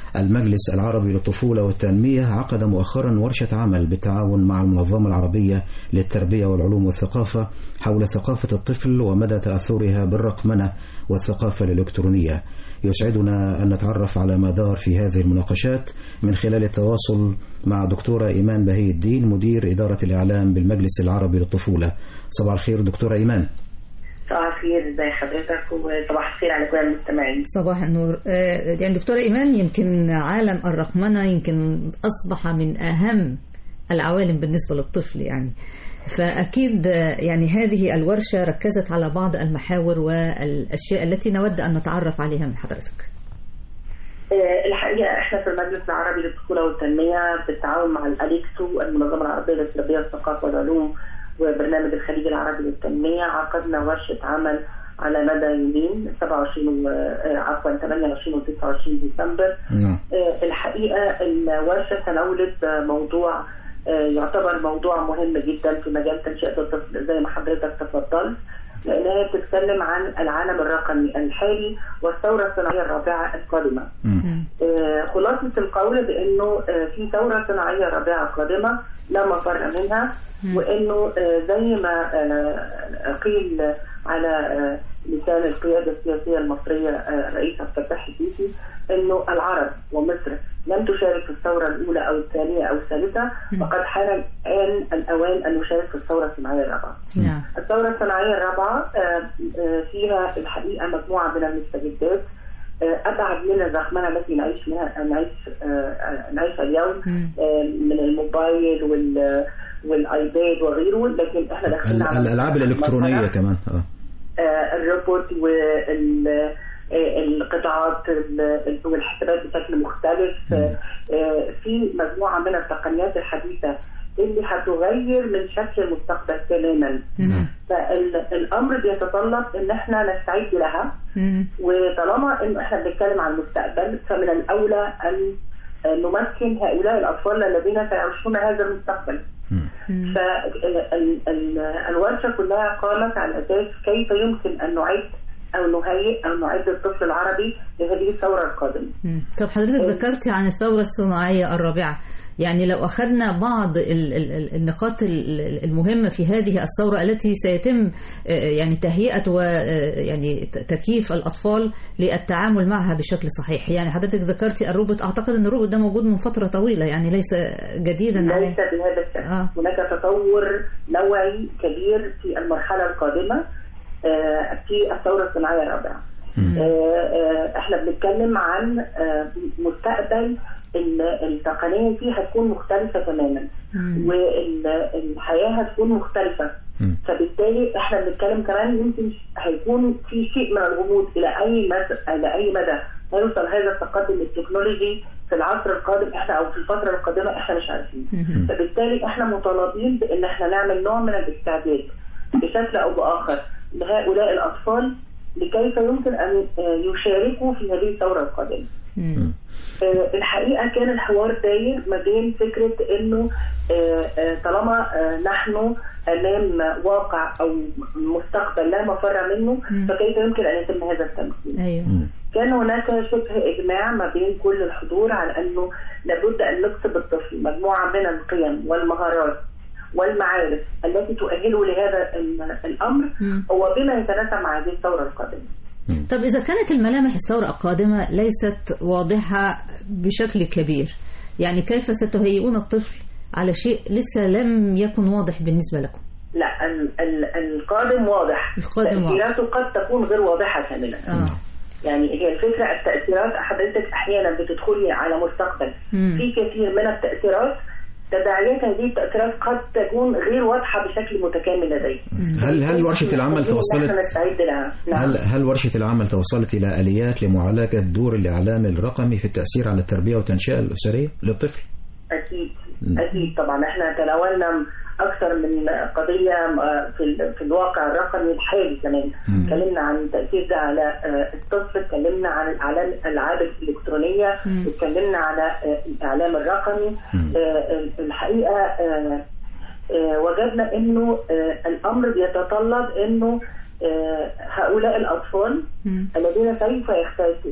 المجلس العربي للطفولة والتنمية عقد مؤخرا ورشة عمل بالتعاون مع المنظمة العربية للتربية والعلوم والثقافة حول ثقافة الطفل ومدى تأثرها بالرقمنة والثقافة الإلكترونية يسعدنا أن نتعرف على ما دار في هذه المناقشات من خلال التواصل مع دكتورة إيمان بهي الدين مدير إدارة الإعلام بالمجلس العربي للطفولة صباح الخير دكتورة إيمان صباح الخير ازي حضرتك وصباح الخير على كل المستمعين صباح النور آه، يعني دكتورة إيمان يمكن عالم الرقمنة يمكن أصبح من أهم العوالم بالنسبة للطفل يعني فأكيد آه، يعني هذه الورشة ركزت على بعض المحاور والأشياء التي نود أن نتعرف عليها من حضرتك آه، الحقيقه احنا في المجلس العربي للطفوله والتنميه بالتعاون مع الاليكسو المنظمه العربيه للتربيه والثقافه والعلوم وبرنامج الخليج العربي للتنميه عقدنا ورشه عمل على مدى يومين 27 و- آه، عفوا 28 و 29 ديسمبر نعم آه، الحقيقه الورشه تناولت آه، موضوع آه، يعتبر موضوع مهم جدا في مجال تنشئه الطفل زي ما حضرتك تفضلت لان هي بتتكلم عن العالم الرقمي الحالي والثوره الصناعيه الرابعه القادمه. آه، خلاصه القول بانه آه، في ثوره صناعيه رابعه قادمه لا مفر منها وانه آه، زي ما آه، قيل على آه، لسان القياده السياسيه المصريه آه، الرئيس عبد الفتاح السيسي انه العرب ومصر لم تشارك في الثوره الاولى او الثانيه او الثالثه وقد حان الان الاوان ان نشارك في الثوره الصناعيه الرابعه. نعم الثورة الصناعية الرابعة آه، آه، فيها الحقيقة مجموعة من المستجدات آه، أبعد من الرقمنة التي نعيش منها نعيش آه، آه، نعيشها اليوم آه، من الموبايل وال والايباد وغيره لكن احنا داخلين ال- على الألعاب الإلكترونية مرحلة كمان آه. آه، الروبوت والقطاعات والحسابات بشكل مختلف آه، آه، في مجموعة من التقنيات الحديثة اللي هتغير من شكل المستقبل تماما فالامر بيتطلب ان احنا نستعد لها وطالما ان احنا بنتكلم عن المستقبل فمن الاولى ان نمكن هؤلاء الاطفال الذين سيعيشون هذا المستقبل فالورشه كلها قامت على اساس كيف يمكن ان نعد او نهيئ او نعد الطفل العربي لهذه الثوره القادمه. مم. طب حضرتك ذكرتي عن الثورة الصناعية الرابعة يعني لو أخذنا بعض ال- ال- ال- النقاط ال- ال- المهمة في هذه الثورة التي سيتم آه، يعني تهيئة ويعني تكييف الأطفال للتعامل معها بشكل صحيح يعني حضرتك ذكرتي الروبوت أعتقد أن الروبوت ده موجود من فترة طويلة يعني ليس جديدا عليه. ليس بهذا الشكل هناك تطور نوعي كبير في المرحله القادمه آه، في الثوره الصناعيه الرابعه آه، آه، احنا بنتكلم عن آه، مستقبل ال- التقنيه فيه هتكون مختلفه تماما والحياه هتكون مختلفه فبالتالي احنا بنتكلم كمان يمكن هيكون في شيء من الغموض الى اي مدى الى اي مدى هيوصل هذا التقدم التكنولوجي في العصر القادم احنا او في الفتره القادمه احنا مش عارفين فبالتالي احنا مطالبين بان احنا نعمل نوع من الاستعداد بشكل او باخر لهؤلاء الاطفال لكيف يمكن ان آه، يشاركوا في هذه الثوره القادمه. آه، الحقيقه كان الحوار داير ما بين فكره انه آه، آه، طالما آه، نحن امام واقع او مستقبل لا مفر منه مم. فكيف يمكن ان يتم هذا التمثيل؟ أيوه كان هناك شبه اجماع ما بين كل الحضور على انه لابد ان نكسب الطفل مجموعه من القيم والمهارات والمعارف التي تؤهله لهذا ال- الامر مم. هو بما يتناسب مع هذه الثوره القادمه. طب إذا كانت الملامح الثورة القادمة ليست واضحة بشكل كبير يعني كيف ستهيئون الطفل على شيء لسه لم يكن واضح بالنسبة لكم لا ال- ال- القادم واضح القادم واضح. تأثيراته قد تكون غير واضحه كامله. آه. يعني هي الفكره التاثيرات حضرتك احيانا بتدخلي على مستقبل مم. في كثير من التاثيرات تداعيات هذه التاثيرات قد تكون غير واضحه بشكل متكامل لديك هل هل ورشة العمل نحن توصلت نستعد لها نعم. هل هل ورشة العمل توصلت إلى آليات لمعالجة دور الإعلام الرقمي في التأثير على التربية والتنشئة الأسرية للطفل؟ اكيد مم. اكيد طبعا احنا تناولنا اكثر من قضيه آه، في ال- في الواقع الرقمي الحالي كمان مم. اتكلمنا عن التاثير ده على آه، الطفل اتكلمنا عن الاعلام الالعاب الالكترونيه مم. اتكلمنا على آه، الاعلام الرقمي آه، الحقيقه آه، آه، وجدنا انه آه، الامر بيتطلب انه آه، هؤلاء الاطفال الذين سوف يختلفون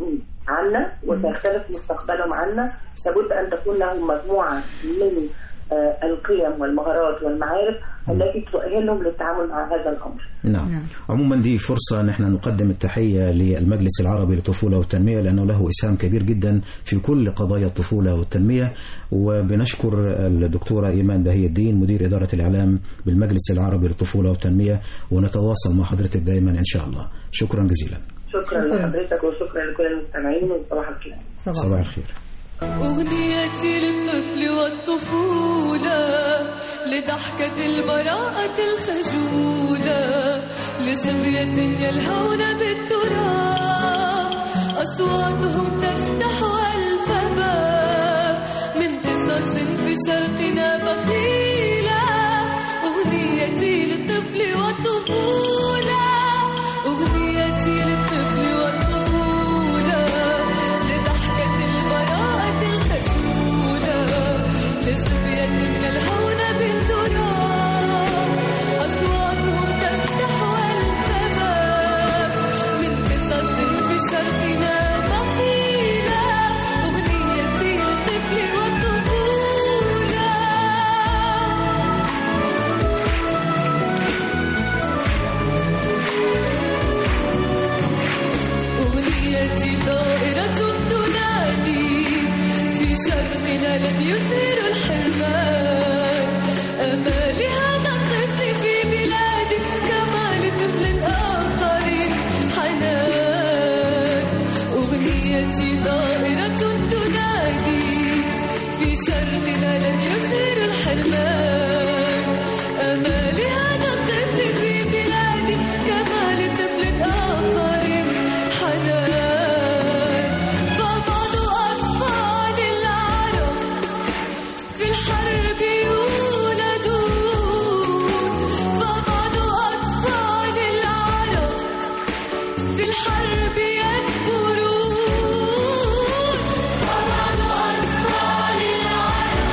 عنا وسيختلف مستقبلهم عنا لابد ان تكون لهم مجموعه من آه، القيم والمهارات والمعارف التي تؤهلهم للتعامل مع هذا الامر. نعم عموما دي فرصة نحن نقدم التحية للمجلس العربي للطفولة والتنمية لأنه له إسهام كبير جدا في كل قضايا الطفولة والتنمية وبنشكر الدكتورة إيمان بهي الدين مدير إدارة الإعلام بالمجلس العربي للطفولة والتنمية ونتواصل مع حضرتك دائما إن شاء الله شكرا جزيلا شكرا لحضرتك وشكرا لكل المستمعين وصباح الخير. صباح الخير أغنيتي للطفل والطفولة لضحكة البراءة الخجولة لصبية يلهون بالتراب أصواتهم تفتح ألف باب من قصص بشرقنا بخيلة أغنيتي للطفل والطفولة أغنيتي للطفل والطفولة لضحكة البراءة الخجولة لصبية يلهون بالتراب أصواتهم تفتح الباب من قصص بشرقنا بخيلة أغنيتي للطفل والطفولة أغنيتي طائرة تنادي في شرقنا لم يثير الحرمان أمال هذا الطفل في بلادي كما لطفل آخر حنان أغنيتي طائرة تنادي في شرقنا لم يثير الحرمان أمال هذا الطفل في بلادي كما لطفل آخر حنان فبعض أطفال العرب في الحرب يولدون فبعض أطفال العرب في الحرب يكبرون فبعض أطفال العرب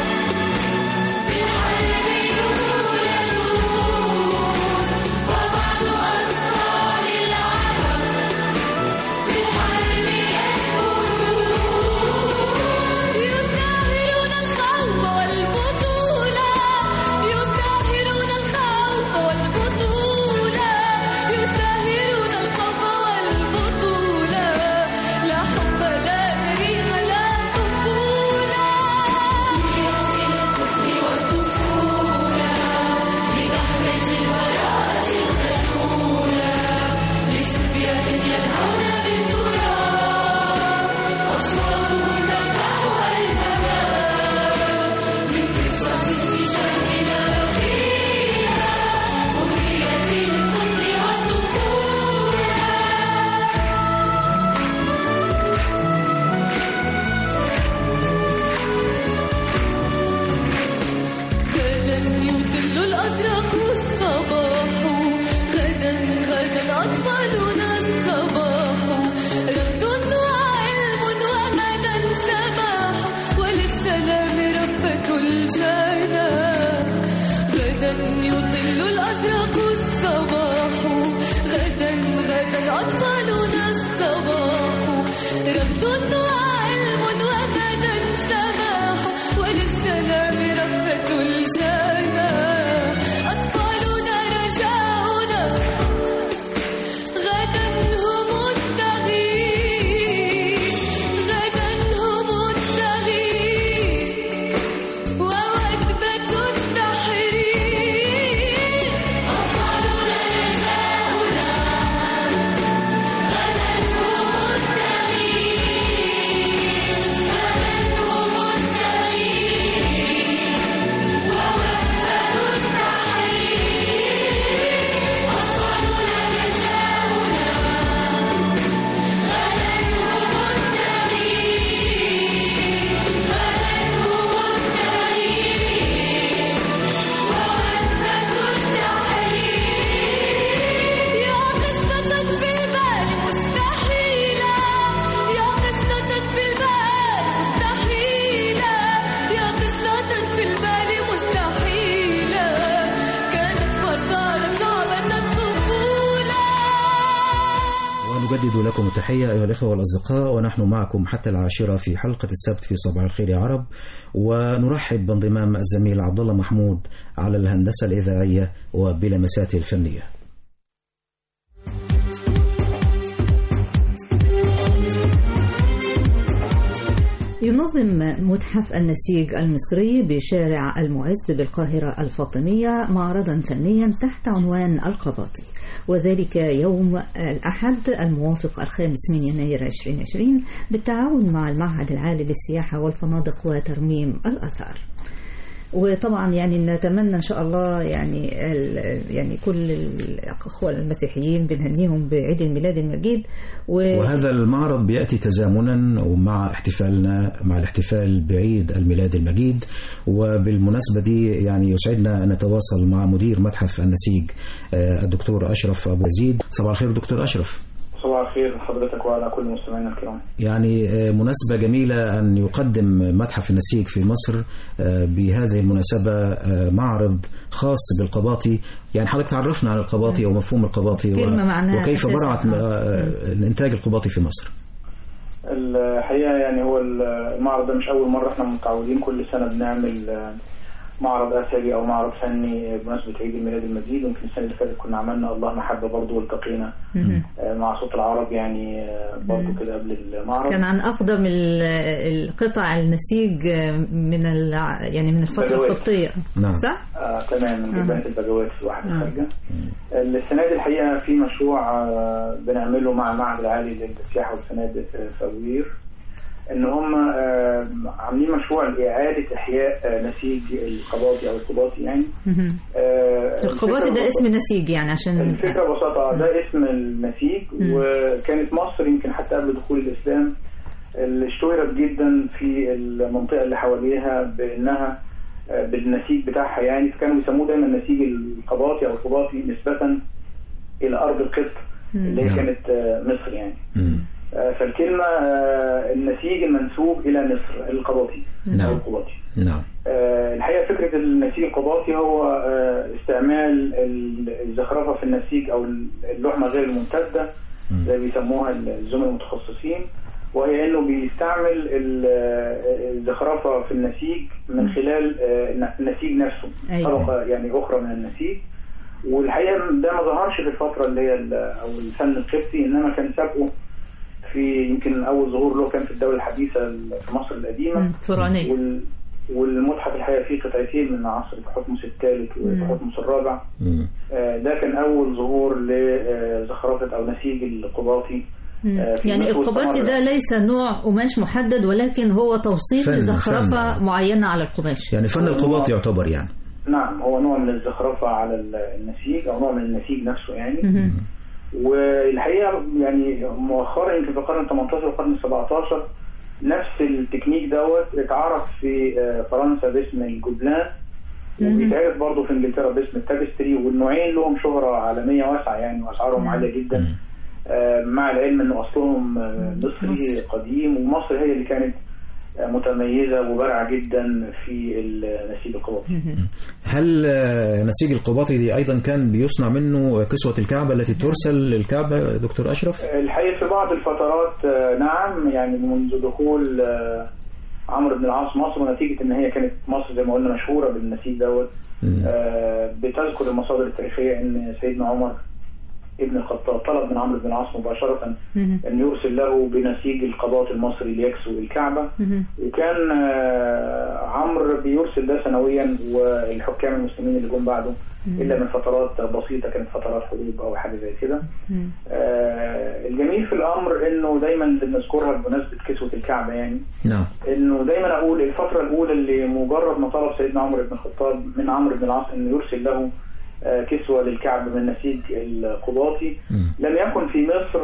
نجدد لكم التحية أيها الإخوة والأصدقاء ونحن معكم حتى العاشرة في حلقة السبت في صباح الخير يا عرب ونرحب بانضمام الزميل عبد الله محمود على الهندسة الإذاعية وبلمساته الفنية ينظم متحف النسيج المصري بشارع المعز بالقاهرة الفاطمية معرضا فنيا تحت عنوان القباطي وذلك يوم الأحد الموافق الخامس من يناير 2020 بالتعاون مع المعهد العالي للسياحة والفنادق وترميم الآثار وطبعا يعني نتمنى ان شاء الله يعني ال- يعني كل الاخوه المسيحيين بنهنيهم بعيد الميلاد المجيد و... وهذا المعرض بيأتي تزامنا ومع احتفالنا مع الاحتفال بعيد الميلاد المجيد وبالمناسبة دي يعني يسعدنا أن نتواصل مع مدير متحف النسيج آه، الدكتور أشرف أبو يزيد صباح الخير دكتور أشرف صباح الخير لحضرتك وعلى كل مستمعينا الكرام يعني آه، مناسبة جميلة أن يقدم متحف النسيج في مصر آه، بهذه المناسبة آه، معرض خاص بالقباطي يعني حضرتك تعرفنا عن القباطي أو مفهوم القباطي كلمة معناها وكيف أساساً. برعت آه، الإنتاج القباطي في مصر الحقيقه يعني هو المعرض ده مش اول مره احنا متعودين كل سنه بنعمل آه، معرض اثري او معرض فني بمناسبه عيد الميلاد المجيد يمكن السنه اللي فاتت كنا عملنا الله محبه برضه والتقينا آه، مع صوت العرب يعني آه، برضه كده قبل المعرض كان عن اقدم ال- القطع النسيج من الع- يعني من الفتره بدوات. القبطيه نعم. صح؟ آه تمام من آه. جبهة البجوات في واحد آه. خارجة السنة دي الحقيقة في مشروع آه، بنعمله مع المعهد العالي للسياحة والفنادق في فوير ان هم آه، عاملين مشروع لإعادة إحياء آه، نسيج القباطي أو القباطي يعني مهم. آه، القباطي الفكرة ده اسم ببساطة- نسيج يعني عشان الفكرة ببساطة ده اسم النسيج مم. وكانت مصر يمكن حتى قبل دخول الإسلام اللي اشتهرت جدا في المنطقة اللي حواليها بأنها آه، بالنسيج بتاعها يعني فكانوا بيسموه دايما نسيج القباطي أو القباطي نسبة إلى أرض القبط مم. اللي هي نعم. كانت آه، مصر يعني آه، فالكلمة آه، النسيج المنسوب إلى مصر القباطي نعم. أو القباطي نعم آه، الحقيقه فكره النسيج القباطي هو آه، استعمال ال- الزخرفه في النسيج او اللحمه غير الممتده زي بيسموها الزملاء المتخصصين وهي انه بيستعمل ال- آه، الزخرفه في النسيج من خلال آه، النسيج نفسه أيوة. طبقه يعني اخرى من النسيج والحقيقه ده ما ظهرش في الفتره اللي هي ال- او الفن القبطي انما كان سابقه في يمكن اول ظهور له كان في الدوله الحديثه في مصر القديمه مم. فرعونية. وال والمتحف الحقيقه فيه قطعتين من عصر تحتمس الثالث وتحتمس الرابع مم. آه، ده كان اول ظهور لزخرفه او نسيج القباطي مم. آه، في يعني مصر القباطي واستمر. ده ليس نوع قماش محدد ولكن هو توصيف فن- لزخرفه فن. معينه على القماش يعني فن القباطي يعتبر يعني نعم هو نوع من الزخرفه على ال- النسيج او نوع من النسيج نفسه يعني مهم. والحقيقه يعني مؤخرا يمكن في القرن ال 18 والقرن ال 17 نفس التكنيك دوت اتعرف في آه، فرنسا باسم الجوبلان مهم. وبيتعرف برضه في انجلترا باسم التابستري والنوعين لهم شهره عالميه واسعه يعني واسعارهم عاليه جدا آه، مع العلم ان اصلهم آه، مصري قديم ومصر هي اللي كانت آه، متميزه وبارعه جدا في النسيج القبطي هل آه، نسيج القباطي دي أيضا كان بيصنع منه كسوة الكعبة التي ترسل للكعبة دكتور أشرف؟ الحقيقه في بعض الفترات آه، نعم يعني منذ دخول آه، عمرو بن العاص مصر ونتيجه ان هي كانت مصر زي ما قلنا مشهوره بالنسيج دوت آه، بتذكر المصادر التاريخيه ان سيدنا عمر ابن الخطاب طلب من عمرو بن العاص مباشره مهم. ان يرسل له بنسيج القباط المصري ليكسو الكعبه مهم. وكان آه، عمرو بيرسل ده سنويا والحكام المسلمين اللي جم بعده الا من فترات بسيطه كانت فترات حروب او حاجه زي كده مم. آه، الجميل في الامر انه دايما اللي بنذكرها بمناسبه كسوه الكعبه يعني نعم انه دايما اقول الفتره الاولى اللي مجرد ما طلب سيدنا عمرو بن الخطاب من عمرو بن العاص انه يرسل له آه، كسوه للكعبه من نسيج القباطي لم يكن في مصر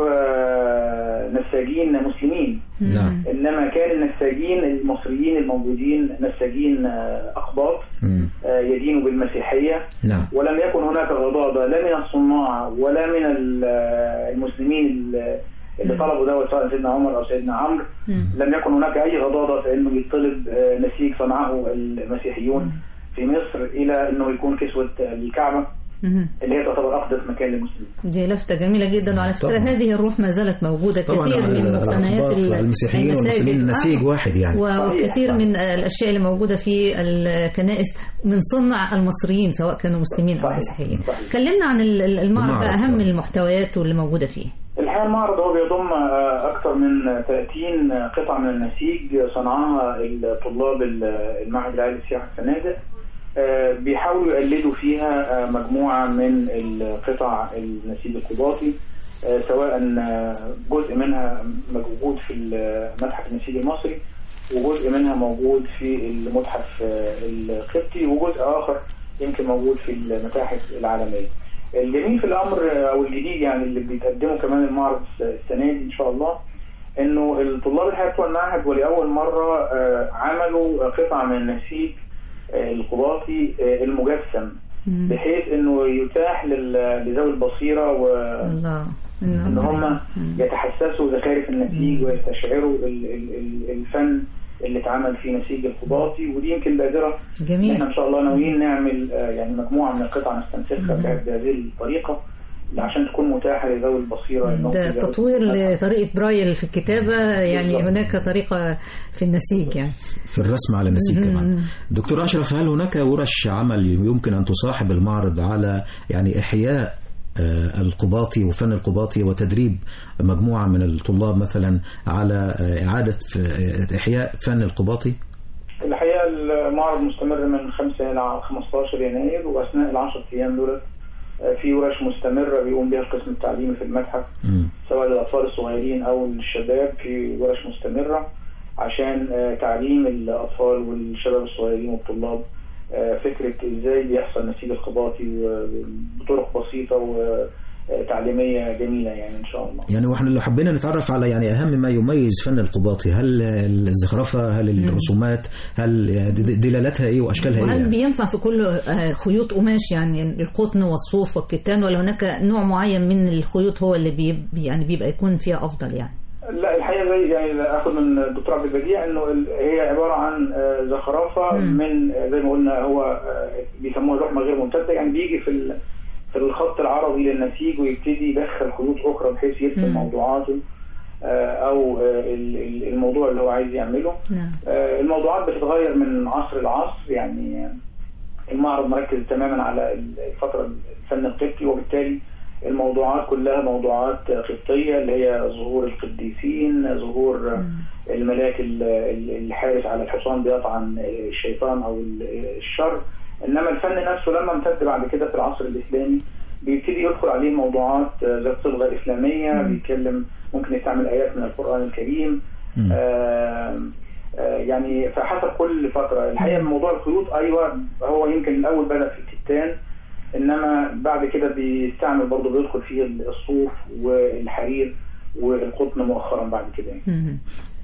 آه، نساجين مسلمين نعم انما كان النساجين المصريين الموجودين نساجين آه، اقباط آه، يدينوا بالمسيحيه نعم ولم يكن هناك غضاضة لا من الصناع ولا من ال- المسلمين ال- اللي طلبوا دوت سواء سيدنا عمر او سيدنا عمرو لم يكن هناك اي غضاضة في انه يطلب آه، نسيج صنعه المسيحيون في مصر الى انه يكون كسوة الكعبة مهم. اللي هي تعتبر اقدس مكان للمسلمين دي لفتة جميلة جدا وعلى فكرة طبعا. هذه الروح ما زالت موجودة طبعا كثير من مقتنيات الأقباط ال- المسيحيين المساجد. والمسلمين نسيج آه. واحد يعني وكثير من الأشياء اللي موجودة في الكنائس من صنع المصريين سواء كانوا مسلمين أو مسيحيين كلمنا عن ال- ال- المعرض بقى المعرض. أهم المحتويات واللي موجودة فيه الحقيقه المعرض هو بيضم آه، اكثر من 30 قطعه من النسيج صنعها الطلاب ال- المعهد العالي للسياحه والفنادق آه، بيحاولوا يقلدوا فيها آه، مجموعه من القطع النسيج القباطي آه، سواء آه، جزء منها موجود في متحف النسيج المصري وجزء منها موجود في المتحف آه، القبطي وجزء اخر يمكن موجود في المتاحف العالميه. الجميل في الامر آه، او الجديد يعني اللي بيتقدمه كمان المعرض السنه دي ان شاء الله انه الطلاب الحقيقه بتوع المعهد ولاول مره آه، عملوا قطعه من النسيج آه، القباطي آه، المجسم بحيث انه يتاح لل- لذوي البصيره و الله ان هم يتحسسوا زخارف النسيج ويستشعروا ال- ال- ال- الفن اللي اتعمل في نسيج القباطي ودي يمكن بادره جميل. احنا ان شاء الله ناويين نعمل آه، يعني مجموعه من القطع نستنسخها مم. بهذه الطريقه عشان تكون متاحه لذوي البصيره إنهم ده يقدروا- تطوير لطريقة برايل في الكتابة يعني بالضبط. هناك طريقة في النسيج يعني في الرسم على النسيج مهم. كمان دكتور أشرف هل هناك ورش عمل يمكن أن تصاحب المعرض على يعني إحياء آه، القباطي وفن القباطي وتدريب مجموعة من الطلاب مثلا على آه، إعادة آه، إحياء فن القباطي الحقيقه المعرض مستمر من 5 الى 15 يناير واثناء ال 10 ايام دولت آه، في ورش مستمره بيقوم بها القسم التعليمي في المتحف سواء للاطفال الصغيرين او للشباب في ورش مستمره عشان آه، تعليم الاطفال والشباب الصغيرين والطلاب آه، فكره ازاي بيحصل نسيج القباطي وبطرق بسيطه وتعليميه جميله يعني ان شاء الله يعني واحنا لو حبينا نتعرف على يعني أهم ما يميز فن القباطي هل الزخرفة هل الرسومات هل د- دلالتها إيه وأشكالها إيه وهل يعني؟ بينفع في كل آه، خيوط قماش يعني القطن والصوف والكتان ولا هناك نوع معين من الخيوط هو اللي بي يعني بيبقى يكون فيها أفضل يعني لا الحقيقه زي يعني اخذ من الدكتور عبد البديع انه ال- هي عباره عن آه، زخرفه مم. من آه، زي ما قلنا هو آه، بيسموها لحمه غير ممتده يعني بيجي في ال- في الخط العرضي للنسيج ويبتدي يدخل خيوط اخرى بحيث يرسم مم. موضوعاته آه، او آه، ال- ال- الموضوع اللي هو عايز يعمله نعم آه، الموضوعات بتتغير من عصر لعصر يعني آه، المعرض مركز تماما على الفترة الفن القبطي وبالتالي الموضوعات كلها موضوعات قبطية اللي هي ظهور القديسين ظهور الملاك ال- ال- الحارس على الحصان بيطعن الشيطان أو ال- الشر إنما الفن نفسه لما امتد بعد كده في العصر الإسلامي بيبتدي يدخل عليه موضوعات ذات صبغة إسلامية بيتكلم ممكن يستعمل آيات من القرآن الكريم آم، آه، يعني فحسب كل فترة الحقيقة موضوع الخيوط أيوة هو يمكن الأول بدأ في الكتان إنما بعد كده بيستعمل برضه بيدخل فيه الصوف والحرير والقطن مؤخرا بعد كده يعني.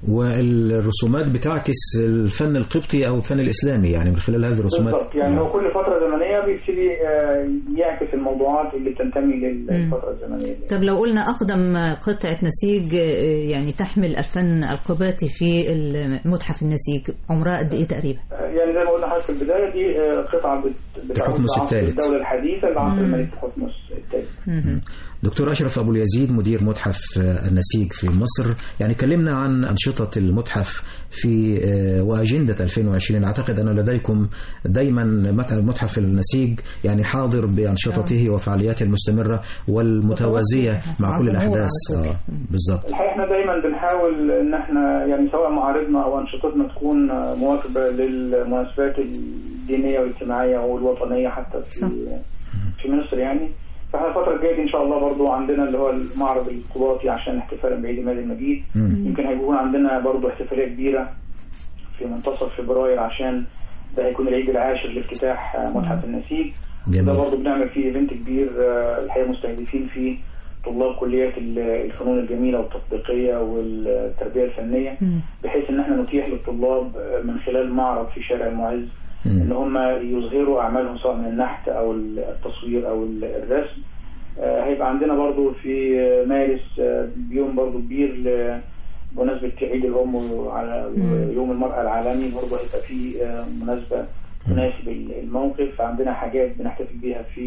والرسومات بتعكس الفن القبطي أو الفن الإسلامي يعني من خلال هذه الرسومات بالظبط يعني هو كل فترة زمنية بيبتدي آه، يعكس الموضوعات اللي بتنتمي للفترة الزمنية دي. طب لو قلنا أقدم قطعة نسيج آه، يعني تحمل الفن القباطي في متحف النسيج عمرها قد إيه تقريبا؟ يعني زي ما قلنا حضرتك في البداية دي آه، قطعة بت- بتعود تحتمس لعصر الثالث. الدولة الحديثة لعصر مم. الملك تحتمس الثالث دكتور أشرف أبو اليزيد مدير متحف آه، النسيج في مصر يعني كلمنا عن أنشطة المتحف في آه، وأجندة 2020 أعتقد أن لديكم دايما مت- متحف النسيج يعني حاضر بأنشطته وفعالياته المستمرة والمتوازية مع كل مع الجمهور الأحداث على طول. آه، بالضبط الحقيقة احنا دايما بنحاول ان احنا يعني سواء معارضنا او انشطتنا تكون مواكبة للمناسبات الدينية والاجتماعية والوطنية حتى في في مصر يعني فاحنا الفترة الجاية دي ان شاء الله برضو عندنا اللي هو المعرض القباطي عشان احتفالا بعيد الميلاد المجيد مم. يمكن هيكون عندنا برضو احتفالية كبيرة في منتصف فبراير عشان ده هيكون العيد العاشر لافتتاح متحف النسيج جميل. ده برضو بنعمل فيه ايفنت كبير آه، الحقيقة مستهدفين فيه طلاب كليات ال- الفنون الجميلة والتطبيقية والتربية الفنية بحيث ان احنا نتيح للطلاب آه، من خلال معرض في شارع المعز ان هم يظهروا اعمالهم سواء من النحت او التصوير او ال- الرسم آه، هيبقى عندنا برضو في آه، مارس آه، يوم برضو كبير ل- بمناسبة عيد الأم وعلى ويوم المرأة العالمي برضو هيبقى في آه، مناسبة تناسب ال- الموقف عندنا حاجات بنحتفل بيها في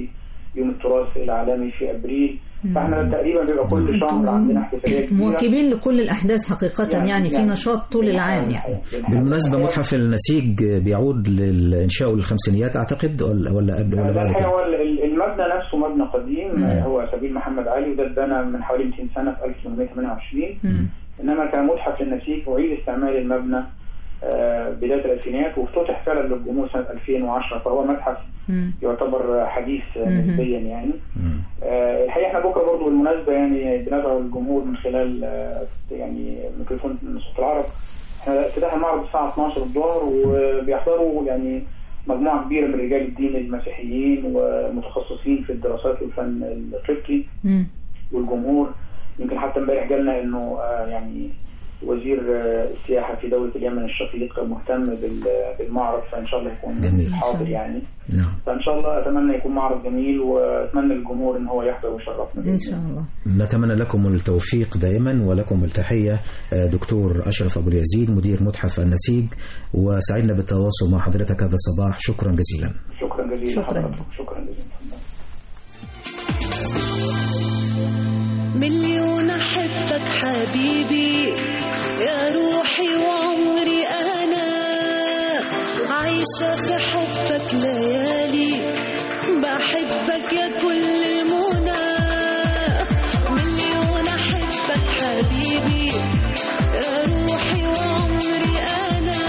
يوم التراث العالمي في ابريل فاحنا تقريبا بيبقى كل شهر عندنا احتفاليه كبيره مواكبين لكل الأحداث حقيقة يعني- يعني في يعني- نشاط طول العام يعني بالمناسبة متحف النسيج بيعود للإنشاء الخمسينيات أعتقد ولا ولا قبل ولا ده بعد الحقيقة كده؟ هو ال- المبنى نفسه مبنى قديم مم. آه، هو سبيل محمد علي وده اتبنى من حوالي 200 سنه في 1828 انما كمتحف للنسيج اعيد استعمال المبنى آه، بدايه الالفينات وافتتح فعلا للجمهور سنه 2010 فهو متحف يعتبر حديث آه، مم. نسبيا يعني آه، الحقيقه احنا بكره برضه بالمناسبه يعني بندعو الجمهور من خلال آه، يعني ميكروفون صوت العرب احنا افتتاح المعرض الساعه 12 الظهر وبيحضروا يعني مجموعه كبيره من رجال الدين المسيحيين ومتخصصين في الدراسات والفن القبطي والجمهور يمكن حتى امبارح جالنا انه آه، يعني وزير آه، السياحه في دوله اليمن الشقيق مهتم بال- بالمعرض فان شاء الله يكون جميل. حاضر يعني نعم فان شاء الله اتمنى يكون معرض جميل واتمنى للجمهور ان هو يحضر ويشرفنا إن شاء الله نتمنى لكم التوفيق دائما ولكم التحية آه، دكتور أشرف أبو اليزيد مدير متحف النسيج وسعدنا بالتواصل مع حضرتك هذا الصباح شكرا جزيلا شكرا جزيلا شكراً. حضرتك شكرا جزيلا مليون أحبك حبيبي يا روحي وعمري أنا عايشة في حبك ليالي بحبك يا كل المنى مليون أحبك حبيبي يا روحي وعمري أنا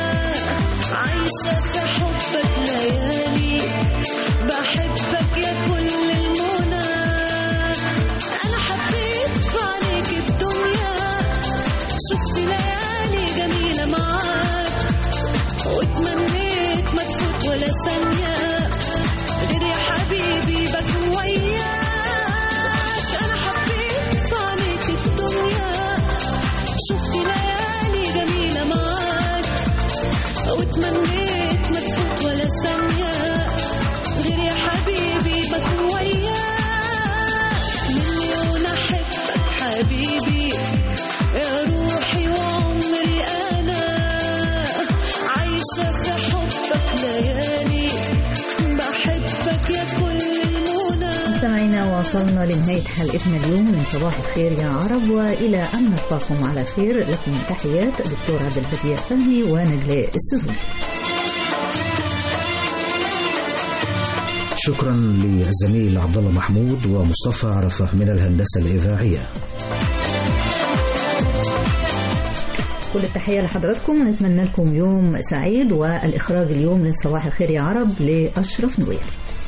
عايشة في حبك ليالي بحبك يا كل المنى أنا حبيت في عليك الدنيا شفت ليالي جميلة معاك واتمنيت ما تفوت ولا ثانية غير يا حبيبي بكون وياك أنا حبيت في عليك الدنيا شفت ليالي جميلة معاك واتمنيت ما تفوت ولا ثانية غير يا حبيبي بكون وياك مليون أحبك حبيبي يا روحي وعمري أنا عايشة في حبك ليالي بحبك يا كل المنى مستمعينا وصلنا لنهاية حلقتنا اليوم من صباح الخير يا عرب وإلى أن نلقاكم على خير لكم تحيات دكتور عبد البديع فهمي ونجلاء السهولي شكرا للزميل عبد الله محمود ومصطفى عرفة من الهندسة الإذاعية كل التحية لحضراتكم ونتمنى لكم يوم سعيد والإخراج اليوم من صباح الخير يا عرب لأشرف نوير